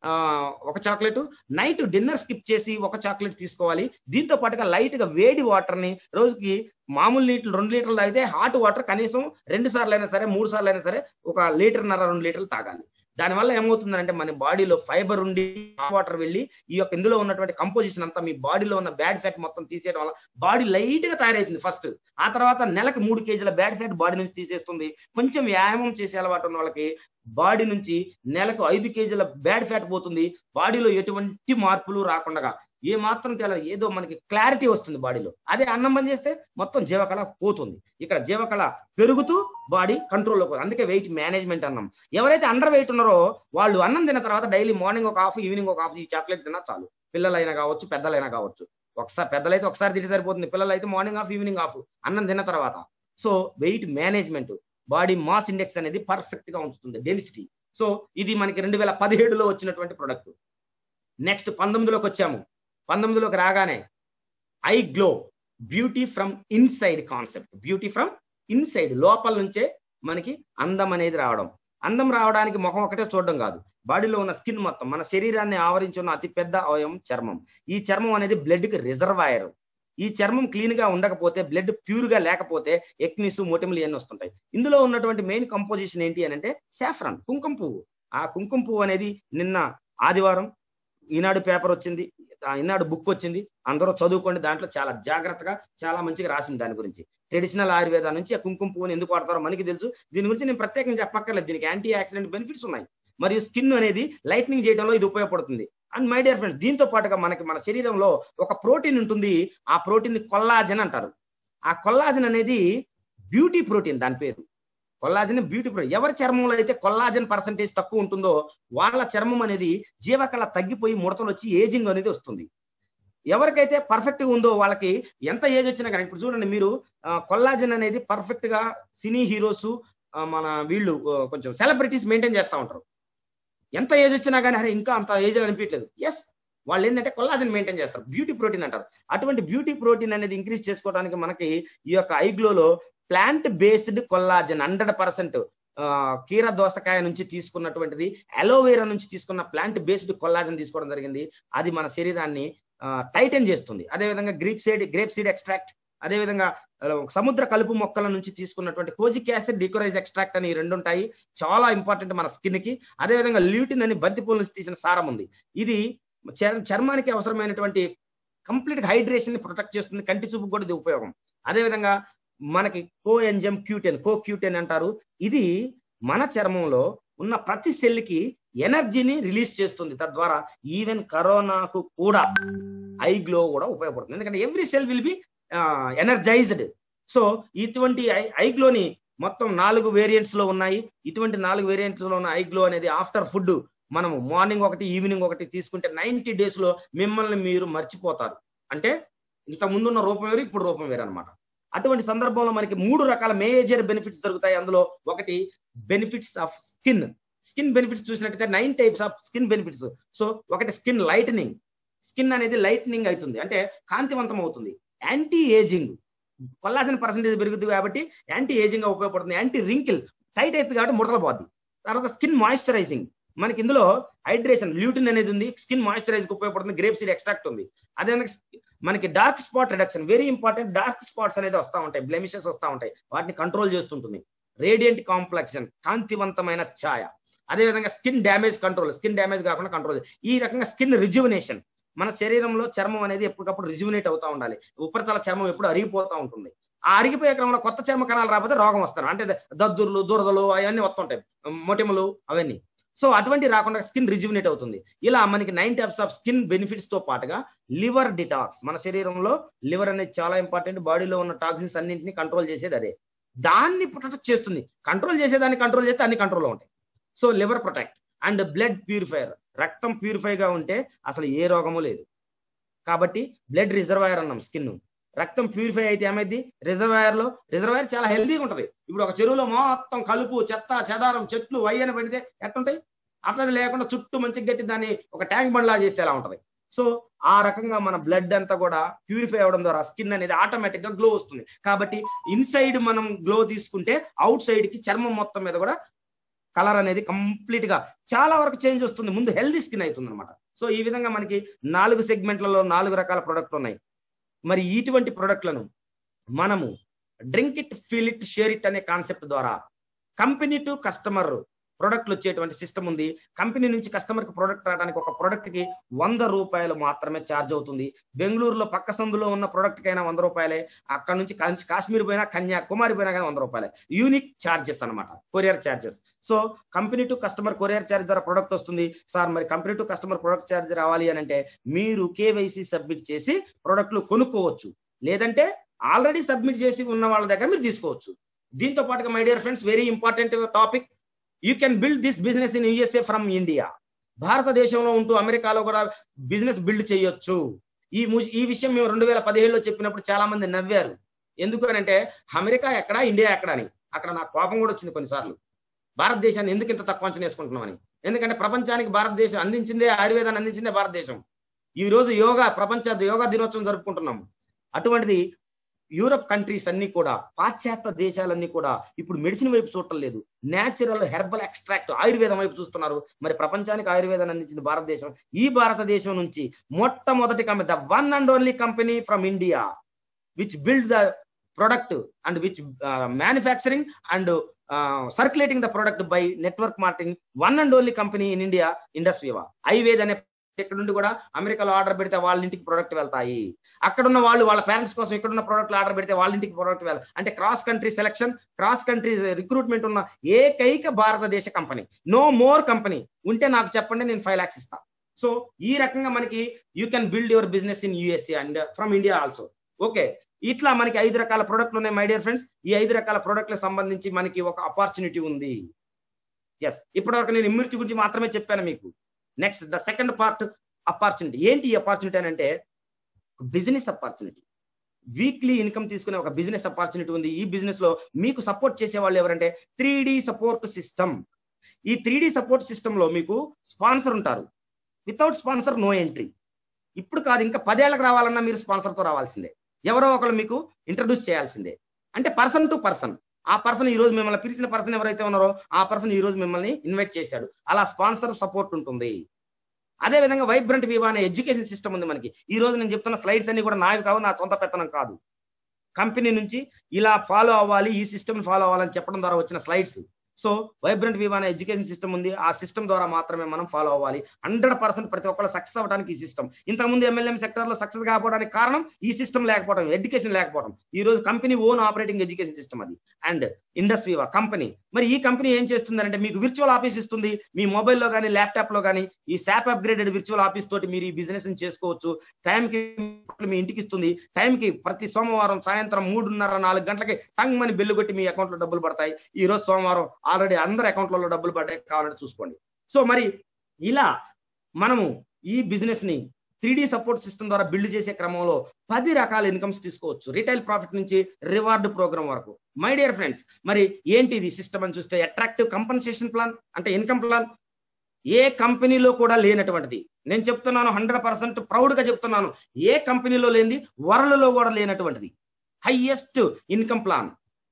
ఒక చాక్లెట్ నైట్ డిన్నర్ స్కిప్ చేసి ఒక చాక్లెట్ తీసుకోవాలి దీంతో పాటుగా లైట్ గా వేడి వాటర్ ని రోజుకి మామూలు నీళ్ళు రెండు లీటర్లు తాగితే హాట్ వాటర్ కనీసం రెండు సార్లు అయినా సరే మూడు సార్లు అయినా సరే ఒక లీటర్ నర రెండు లీటర్లు తాగాలి దానివల్ల ఏమవుతుందంటే మన బాడీలో ఫైబర్ ఉండి వాటర్ వెళ్ళి ఈ యొక్క ఇందులో ఉన్నటువంటి కంపోజిషన్ అంతా మీ బాడీలో ఉన్న బ్యాడ్ ఫ్యాట్ మొత్తం తీసేయడం వల్ల బాడీ లైట్ గా తయారైతుంది ఫస్ట్ ఆ తర్వాత నెలకు మూడు కేజీల బ్యాడ్ ఫ్యాట్ బాడీ నుంచి తీసేస్తుంది కొంచెం వ్యాయామం చేసే అలవాటు ఉన్న వాళ్ళకి బాడీ నుంచి నెలకు ఐదు కేజీల బ్యాడ్ ఫ్యాట్ పోతుంది బాడీలో ఎటువంటి మార్పులు రాకుండా ఏ మాత్రం తెల ఏదో మనకి క్లారిటీ వస్తుంది బాడీలో అదే అన్నం బంద్ చేస్తే మొత్తం జీవకళ పోతుంది ఇక్కడ జీవకళ పెరుగుతూ బాడీ కంట్రోల్లో పోతుంది అందుకే వెయిట్ మేనేజ్మెంట్ అన్నం ఎవరైతే అండర్ వెయిట్ ఉన్నారో వాళ్ళు అన్నం తిన్న తర్వాత డైలీ మార్నింగ్ ఒక హాఫ్ ఈవినింగ్ ఒక హాఫ్ ఈ చాక్లెట్ తిన్నా చాలు పిల్లలైనా కావచ్చు పెద్దలైనా కావచ్చు ఒకసారి పెద్దలైతే ఒకసారి తింటే సరిపోతుంది పిల్లలు అయితే మార్నింగ్ హాఫ్ ఈవినింగ్ హాఫ్ అన్నం తిన్న తర్వాత so weight management body mass index అనేది పర్ఫెక్ట్ గా ఉంచుతుంది డెన్సిటీ సో ఇది మనకి రెండు వేల పదిహేడులో వచ్చినటువంటి ప్రొడక్ట్ నెక్స్ట్ పంతొమ్మిదిలోకి వచ్చాము పంతొమ్మిదిలోకి రాగానే I glow beauty from inside concept beauty from inside లోపల నుంచే మనకి అందం అనేది రావడం అందం రావడానికి ముఖం ఒకటే చూడడం కాదు బాడీలో ఉన్న స్కిన్ మొత్తం మన శరీరాన్ని ఆవరించి ఉన్న అతి పెద్ద అవయవం చర్మం ఈ చర్మం అనేది బ్లడ్ కి రిజర్వాయర్ ఈ చర్మం క్లీన్ గా ఉండకపోతే బ్లడ్ ప్యూర్ గా లేకపోతే ఎక్నిస్ మొటిమలు ఇవన్నీ వస్తుంటాయి ఇందులో ఉన్నటువంటి మెయిన్ కంపోజిషన్ ఏంటి అని అంటే సాఫ్రాన్ కుంకుమ పువ్వు ఆ కుంకుమ పువ్వు అనేది నిన్న ఆదివారం ఈనాడు పేపర్ వచ్చింది ఈనాడు బుక్ వచ్చింది అందరూ చదువుకోండి దాంట్లో చాలా జాగ్రత్తగా చాలా మంచిగా రాసింది దాని గురించి ట్రెడిషనల్ ఆయుర్వేద నుంచి ఆ కుంకుమ పువ్వుని ఎందుకు వాడతారో మనకి తెలుసు దీని గురించి నేను ప్రత్యేకంగా చెప్పక్కర్లేదు దీనికి యాంటీ ఆక్సిడెంట్ బెనిఫిట్స్ ఉన్నాయి మరియు స్కిన్ అనేది లైట్నింగ్ చేయడంలో ఇది ఉపయోగపడుతుంది అండ్ మై డియర్ ఫ్రెండ్స్ దీంతో పాటుగా మనకి మన శరీరంలో ఒక ప్రోటీన్ ఉంటుంది ఆ ప్రోటీన్ ని కొల్లాజన్ అంటారు ఆ కొల్లాజన్ అనేది బ్యూటీ ప్రోటీన్ దాని పేరు కొల్లాజన్ బ్యూటీ ప్రోటీన్ ఎవరి చర్మంలో అయితే కొల్లాజన్ పర్సంటేజ్ తక్కువ ఉంటుందో వాళ్ళ చర్మం అనేది జీవకళ తగ్గిపోయి ముడతలు వచ్చి ఏజింగ్ అనేది వస్తుంది ఎవరికైతే పర్ఫెక్ట్ గా ఉందో వాళ్ళకి ఎంత ఏజ్ వచ్చినా కానీ ఇప్పుడు చూడండి మీరు కొల్లాజన్ అనేది పర్ఫెక్ట్ గా సినీ హీరోస్ మన వీళ్ళు కొంచెం సెలబ్రిటీస్ మెయింటైన్ చేస్తూ ఉంటారు ఎంత ఏజ్ వచ్చినా కానీ అరే ఇంకా అంత ఏజ్ అనిపించలేదు ఎస్ వాళ్ళు ఏంటంటే కొల్లాజన్ మెయింటైన్ చేస్తారు బ్యూటీ ప్రోటీన్ అంటారు అటువంటి బ్యూటీ ప్రోటీన్ అనేది ఇంక్రీజ్ చేసుకోవడానికి మనకి ఈ యొక్క ఐగ్లోలో plant based collagen hundred percent కీర దోసకాయ నుంచి తీసుకున్నటువంటిది అలోవేరా నుంచి తీసుకున్న ప్లాంట్ బేస్డ్ కొల్లాజన్ తీసుకోవడం జరిగింది అది మన శరీరాన్ని టైటన్ చేస్తుంది అదేవిధంగా grape seed grape seed extract అదేవిధంగా సముద్ర కలుపు మొక్కల నుంచి తీసుకున్నటువంటి కోజిక్ యాసిడ్ డికోరైజ్ ఎక్స్ట్రాక్ట్ అని రెండు ఉంటాయి చాలా ఇంపార్టెంట్ మన స్కిన్ కి అదేవిధంగా ల్యూటిన్ అని బంతిపూల నుంచి తీసిన సారం ఉంది ఇది చర్మానికి అవసరమైనటువంటి కంప్లీట్ హైడ్రేషన్ ని ప్రొటెక్ట్ చేస్తుంది కంటి చూపు కూడా ఇది ఉపయోగం అదేవిధంగా మనకి కో ఎంజమ్ క్యూటెన్ కో క్యూటెన్ అంటారు ఇది మన చర్మంలో ఉన్న ప్రతి సెల్ కి ఎనర్జీని రిలీజ్ చేస్తుంది తద్వారా ఈవెన్ కరోనాకు కూడా ఐ గ్లో కూడా ఉపయోగపడుతుంది ఎందుకంటే every cell will be energised so ఇటువంటి ఐ గ్లోని మొత్తం నాలుగు వేరియంట్స్ లో ఉన్నాయి ఇటువంటి నాలుగు వేరియంట్స్ లో ఉన్న ఐ గ్లో అనేది ఆఫ్టర్ ఫుడ్ మనము మార్నింగ్ ఒకటి ఈవినింగ్ ఒకటి తీసుకుంటే నైన్టీ డేస్ లో మిమ్మల్ని మీరు మర్చిపోతారు అంటే ఇంత ముందున్న రూపం వేరు ఇప్పుడు రూపం వేరు అనమాట అటువంటి సందర్భంలో మనకి మూడు రకాల మేజర్ బెనిఫిట్స్ దొరుకుతాయి అందులో ఒకటి benefits of skin skin benefits చూసినట్టయితే nine types of skin benefits so ఒకటి స్కిన్ లైటనింగ్ స్కిన్ అనేది లైటనింగ్ అవుతుంది అంటే కాంతివంతం అవుతుంది యాంటీ ఏజింగ్ కొల్లాసిన పర్సంటేజ్ పెరుగుతుంది కాబట్టి యాంటీ ఏజింగ్ గా ఉపయోగపడుతుంది యాంటీ రింకిల్ టైట్ అవుతుంది కాబట్టి ముడతలు పోద్ది తర్వాత స్కిన్ మాయిశ్చరైజింగ్ మనకి ఇందులో హైడ్రేషన్ ల్యూటిన్ అనేది ఉంది స్కిన్ మాయిశ్చరైజ్ కి ఉపయోగపడుతుంది గ్రేప్ సీడ్ ఎక్స్ట్రాక్ట్ ఉంది అదే మనకి dark spot reduction very important dark spots అనేది వస్తూ ఉంటాయి బ్లెమిషెస్ వస్తూ ఉంటాయి వాటిని కంట్రోల్ చేస్తుంటుంది రేడియంట్ కాంప్లెక్షన్ కాంతివంతమైన ఛాయ అదేవిధంగా skin damage control skin damage కాకుండా కంట్రోల్ ఈ రకంగా స్కిన్ రిజ్యువనేషన్ మన శరీరంలో చర్మం అనేది ఎప్పటికప్పుడు రిజ్యువనేట్ అవుతా ఉండాలి ఉపరితల చర్మం ఎప్పుడు అరిగిపోతూ ఉంటుంది ఆ అరిగిపోయే క్రమంలో కొత్త చర్మ కణాలు రాకపోతే రోగం వస్తారు అంటే దద్దుర్లు దురదలు అవన్నీ వస్తుంటాయి మొటిమలు అవన్నీ సో అటువంటి రాకుండా స్కిన్ రిజ్యువనేట్ అవుతుంది ఇలా మనకి nine types of skin benefits తో పాటుగా లివర్ డిటాక్స్ మన శరీరంలో లివర్ అనేది చాలా ఇంపార్టెంట్ బాడీలో ఉన్న టాక్సిన్స్ అన్నింటినీ కంట్రోల్ చేసేది అదే దాన్ని ప్రొటెక్ట్ చేస్తుంది కంట్రోల్ చేసేదాన్ని కంట్రోల్ చేస్తే అన్ని కంట్రోల్లో ఉంటాయి so liver protect and blood purifier రక్తం ప్యూరిఫై గా ఉంటే అసలు ఏ రోగము లేదు కాబట్టి బ్లడ్ రిజర్వాయర్ అన్నాం స్కిన్ రక్తం ప్యూరిఫై అయితే ఏమైంది రిజర్వాయర్ లో రిజర్వాయర్ చాలా హెల్దీగా ఉంటది ఇప్పుడు ఒక చెరువులో మొత్తం కలుపు చెత్త చెదారం చెట్లు వయ్యని పడితే ఎట్టుంటాయి అట్లా లేకుండా చుట్టూ మంచిగా గట్టి దాన్ని ఒక ట్యాంక్ బండ్లా చేస్తే ఎలా ఉంటది సో ఆ రకంగా మన బ్లడ్ అంతా కూడా ప్యూరిఫై అవడం ద్వారా స్కిన్ అనేది ఆటోమేటిక్ గా గ్లో వస్తుంది కాబట్టి ఇన్సైడ్ మనం గ్లో తీసుకుంటే అవుట్ సైడ్ కి చర్మం మొత్తం మీద కూడా కలర్ అనేది కంప్లీట్ గా చాలా వరకు చేంజ్ వస్తుంది ముందు హెల్దీ స్కిన్ అవుతుంది అనమాట సో ఈ విధంగా మనకి నాలుగు సెగ్మెంట్లలో నాలుగు రకాల ప్రొడక్ట్లు ఉన్నాయి మరి ఇటువంటి ప్రొడక్ట్లను మనము drink it feel it share it అనే కాన్సెప్ట్ ద్వారా కంపెనీ టు కస్టమర్ ప్రొడక్ట్లు వచ్చేటువంటి సిస్టమ్ ఉంది కంపెనీ నుంచి కస్టమర్ కి ప్రొడక్ట్ రావడానికి ఒక ప్రొడక్ట్ కి వంద రూపాయలు మాత్రమే ఛార్జ్ అవుతుంది బెంగళూరులో పక్క సందులో ఉన్న ప్రొడక్ట్ కైనా వంద రూపాయలే అక్కడ నుంచి కాశ్మీర్ పోయినా కన్యాకుమారి పోయినా కానీ వంద రూపాయలే యూనిక్ ఛార్జెస్ అనమాట courier charges so company to customer courier charge ద్వారా ప్రొడక్ట్ వస్తుంది సార్ మరి company to customer product charge రావాలి అని అంటే మీరు కేవైసీ సబ్మిట్ చేసి ప్రొడక్ట్లు కొనుక్కోవచ్చు లేదంటే ఆల్రెడీ సబ్మిట్ చేసి ఉన్న వాళ్ళ దగ్గర మీరు తీసుకోవచ్చు దీంతో పాటుగా my dear friends very important topic you can build this business in USA from India భారతదేశంలో ఉంటూ అమెరికాలో కూడా బిజినెస్ బిల్డ్ చేయొచ్చు ఈ ఈ విషయం మేము రెండు వేల పదిహేడులో చెప్పినప్పుడు చాలా మంది నవ్వారు ఎందుకు అని అంటే అమెరికా ఎక్కడ ఇండియా ఎక్కడ అని అక్కడ నాకు కోపం కూడా వచ్చింది కొన్నిసార్లు భారతదేశాన్ని ఎందుకు ఇంత తక్కువ అంచనా వేసుకుంటున్నామని ఎందుకంటే ప్రపంచానికి భారతదేశం అందించిందే ఆయుర్వేదాన్ని అందించిందే భారతదేశం ఈ రోజు యోగా ప్రపంచ యోగా దినోత్సవం జరుపుకుంటున్నాము అటువంటిది యూరప్ కంట్రీస్ అన్ని కూడా పాశ్చాత్య దేశాలన్నీ కూడా ఇప్పుడు మెడిసిన్ వైపు చూడటం లేదు నేచురల్ హెర్బల్ ఎక్స్ట్రాక్ట్ ఆయుర్వేదం వైపు చూస్తున్నారు మరి ప్రపంచానికి ఆయుర్వేదాన్ని అందించింది భారతదేశం ఈ భారతదేశం నుంచి మొట్టమొదటి company the one and only company from India which build the product and which manufacturing and circulating the product by network marketing one and only company in India ఇండస్ట్రీవా ఐవేద్ అనే ఇక్కడ నుండి కూడా అమెరికాలో ఆర్డర్ పెడితే వాళ్ళ ఇంటికి ప్రొడక్ట్ వెళ్తాయి అక్కడ ఉన్న వాళ్ళు వాళ్ళ పేరెంట్స్ కోసం ఇక్కడ ఉన్న ప్రొడక్ట్లు ఆర్డర్ పెడితే వాళ్ళ ఇంటికి ప్రొడక్ట్ వెళ్తాయి అంటే cross country selection cross country recruitment ఉన్న ఏకైక భారతదేశ కంపెనీ నో మోర్ కంపెనీ ఉంటే నాకు చెప్పండి నేను ఫైవ్ లాక్స్ ఇస్తా సో ఈ రకంగా మనకి you can build your business in USA and from India also okay ఇట్లా మనకి ఐదు రకాల ప్రొడక్ట్లు ఉన్నాయి మై డియర్ ఫ్రెండ్స్ ఈ ఐదు రకాల ప్రొడక్ట్లకు సంబంధించి మనకి ఒక ఆపర్చునిటీ ఉంది ఎస్ ఇప్పటివరకు నేను ఇమ్యూనిటీ గురించి మాత్రమే చెప్పాను మీకు next the second part opportunity ఏంటి ఈ అపార్చునిటీ అని అంటే బిజినెస్ అపార్చునిటీ వీక్లీ ఇన్కమ్ తీసుకునే ఒక బిజినెస్ అపార్చునిటీ ఉంది ఈ బిజినెస్ లో మీకు సపోర్ట్ చేసే వాళ్ళు ఎవరంటే త్రీ సపోర్ట్ సిస్టమ్ ఈ త్రీ సపోర్ట్ సిస్టమ్ లో మీకు స్పాన్సర్ ఉంటారు వితౌట్ స్పాన్సర్ నో ఎంట్రీ ఇప్పుడు కాదు ఇంకా పదేళ్ళకి రావాలన్నా మీరు స్పాన్సర్ తో రావాల్సిందే ఎవరో ఒకరు మీకు ఇంట్రడ్యూస్ చేయాల్సిందే అంటే పర్సన్ టు పర్సన్ ఆ పర్సన్ ఈ రోజు మిమ్మల్ని పిలిచిన పర్సన్ ఎవరైతే ఉన్నారో ఆ పర్సన్ ఈ రోజు మిమ్మల్ని ఇన్వైట్ చేశాడు అలా స్పాన్సర్ సపోర్ట్ ఉంటుంది అదే విధంగా వైబ్రెంట్ వివా అనే ఎడ్యుకేషన్ సిస్టమ్ ఉంది మనకి ఈ రోజు నేను చెప్తున్న స్లైడ్స్ అన్ని కూడా నావి కావు నా సొంత పెత్తనం కాదు కంపెనీ నుంచి ఇలా ఫాలో అవ్వాలి ఈ సిస్టమ్ ఫాలో అవ్వాలని చెప్పడం ద్వారా వచ్చిన స్లైడ్స్ సో వైబ్రెంట్ వివా అనే ఎడ్యుకేషన్ సిస్టమ్ ఉంది ఆ సిస్టమ్ ద్వారా మాత్రమే మనం ఫాలో అవ్వాలి హండ్రెడ్ పర్సెంట్ ప్రతి ఒక్కరు సక్సెస్ అవ్వడానికి ఈ సిస్టమ్ ఇంతకుముందు ఎమ్మెల్యే సెక్టర్ లో సక్సెస్ కాకపోవడానికి కారణం ఈ సిస్టమ్ లేకపోవడం ఎడ్యుకేషన్ లేకపోవడం ఈ రోజు company own operating education system అది అండ్ ఇండస్ట్రీ కంపెనీ మరి ఈ కంపెనీ ఏం చేస్తుందంటే మీకు విర్చువల్ ఆఫీస్ ఇస్తుంది మీ మొబైల్లో కానీ ల్యాప్టాప్ లో కానీ ఈ శాప్ అప్గ్రేడెడ్ విర్చువల్ ఆఫీస్ తోటి మీరు ఈ బిజినెస్ చేసుకోవచ్చు టైంకి మీ ఇంటికి ఇస్తుంది టైంకి ప్రతి సోమవారం సాయంత్రం మూడున్నర నాలుగు గంటలకి టంగ్ మని బిల్లు కొట్టి మీ అకౌంట్ లో డబ్బులు పడతాయి ఈ రోజు సోమవారం ఆల్రెడీ అందరి అకౌంట్లలో డబ్బులు పడ్డాయి కావాలంటే చూసుకోండి సో మరి ఇలా మనము ఈ బిజినెస్ ని త్రీ సపోర్ట్ సిస్టమ్ ద్వారా బిల్డ్ చేసే క్రమంలో పది రకాల ఇన్కమ్స్ తీసుకోవచ్చు రిటైల్ ప్రాఫిట్ నుంచి రివార్డ్ ప్రోగ్రామ్ వరకు మై డియర్ ఫ్రెండ్స్ మరి ఏంటి ఇది సిస్టమ్ అని చూస్తే అట్రాక్టివ్ కంపన్సేషన్ ప్లాన్ అంటే ఇన్కమ్ ప్లాన్ ఏ కంపెనీలో కూడా లేనటువంటిది నేను చెప్తున్నాను హండ్రెడ్ పర్సెంట్ ప్రౌడ్ గా చెప్తున్నాను ఏ కంపెనీలో లేనిది వరల్డ్ లో కూడా లేనటువంటిది highest income plan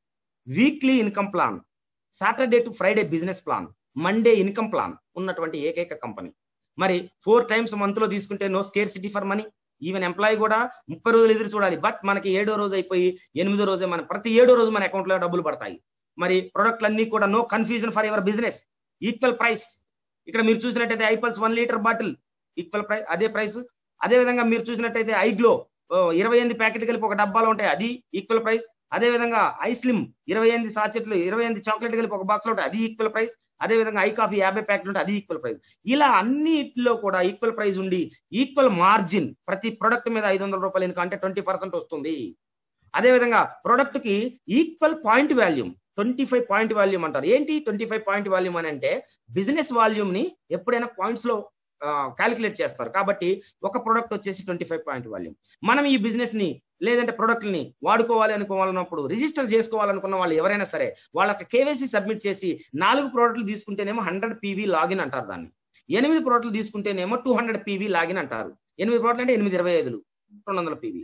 weekly income plan Saturday to Friday business plan Monday income plan ఉన్నటువంటి ఏకైక కంపెనీ మరి ఫోర్ టైమ్స్ మంత్ లో తీసుకుంటే no scarcity for money even employee కూడా ముప్పై రోజులు ఎదురు చూడాలి బట్ మనకి ఏడో రోజు అయిపోయి ఎనిమిదో రోజే మన ప్రతి ఏడో రోజు మన అకౌంట్ లో డబ్బులు పడతాయి మరి ప్రొడక్ట్లు అన్ని కూడా no confusion for your business equal price ఇక్కడ మీరు చూసినట్టయితే iPulse one litre bottle equal price అదే ప్రైస్ అదే విధంగా మీరు చూసినట్టయితే ఐగ్లో ఇరవై ఎనిమిది ప్యాకెట్ కలిపి ఒక డబ్బాలో ఉంటాయి అది ఈక్వల్ ప్రైస్ అదే విధంగా ఐస్లిమ్ ఇరవై ఎనిమిది సాచెట్లు ఇరవై ఎనిమిది చాక్లెట్ కలిపి ఒక బాక్స్ లో ఉంటాయి అది ఈక్వల్ ప్రైస్ అదే విధంగా ఐ కాఫీ యాభై ప్యాకెట్ ఉంటాయి అది ఈక్వల్ ప్రైస్ ఇలా అన్నిటిలో కూడా ఈక్వల్ ప్రైస్ ఉండి ఈక్వల్ మార్జిన్ ప్రతి ప్రొడక్ట్ మీద ఐదు వందల రూపాయలు ఇంకా అంటే ట్వంటీ పర్సెంట్ వస్తుంది అదే విధంగా ప్రొడక్ట్ కి equal point volume twenty five point volume అంటారు ఏంటి ట్వంటీ ఫైవ్ పాయింట్ వాల్యూమ్ అని అంటే బిజినెస్ వాల్యూమ్ ని ఎప్పుడైనా పాయింట్స్ లో క్యాలిక్యులేట్ చేస్తారు కాబట్టి ఒక ప్రొడక్ట్ వచ్చేసి ట్వంటీ ఫైవ్ పాయింట్ వాల్యూమ్ మనం ఈ బిజినెస్ ని లేదంటే ప్రొడక్ట్ని వాడుకోవాలి అనుకోవాలన్నప్పుడు రిజిస్టర్ చేసుకోవాలనుకున్న వాళ్ళు ఎవరైనా సరే వాళ్ళకి కేవైసీ సబ్మిట్ చేసి నాలుగు ప్రోడక్ట్లు తీసుకుంటేనేమో హండ్రెడ్ పీవీ లాగిన్ అంటారు దాన్ని ఎనిమిది ప్రోడక్ట్లు తీసుకుంటేనేమో టూ హండ్రెడ్ పీవీ లాగిన్ అంటారు ఎనిమిది ప్రోడక్ట్లు అంటే ఎనిమిది ఇరవై ఐదులు రెండు వందల పీవీ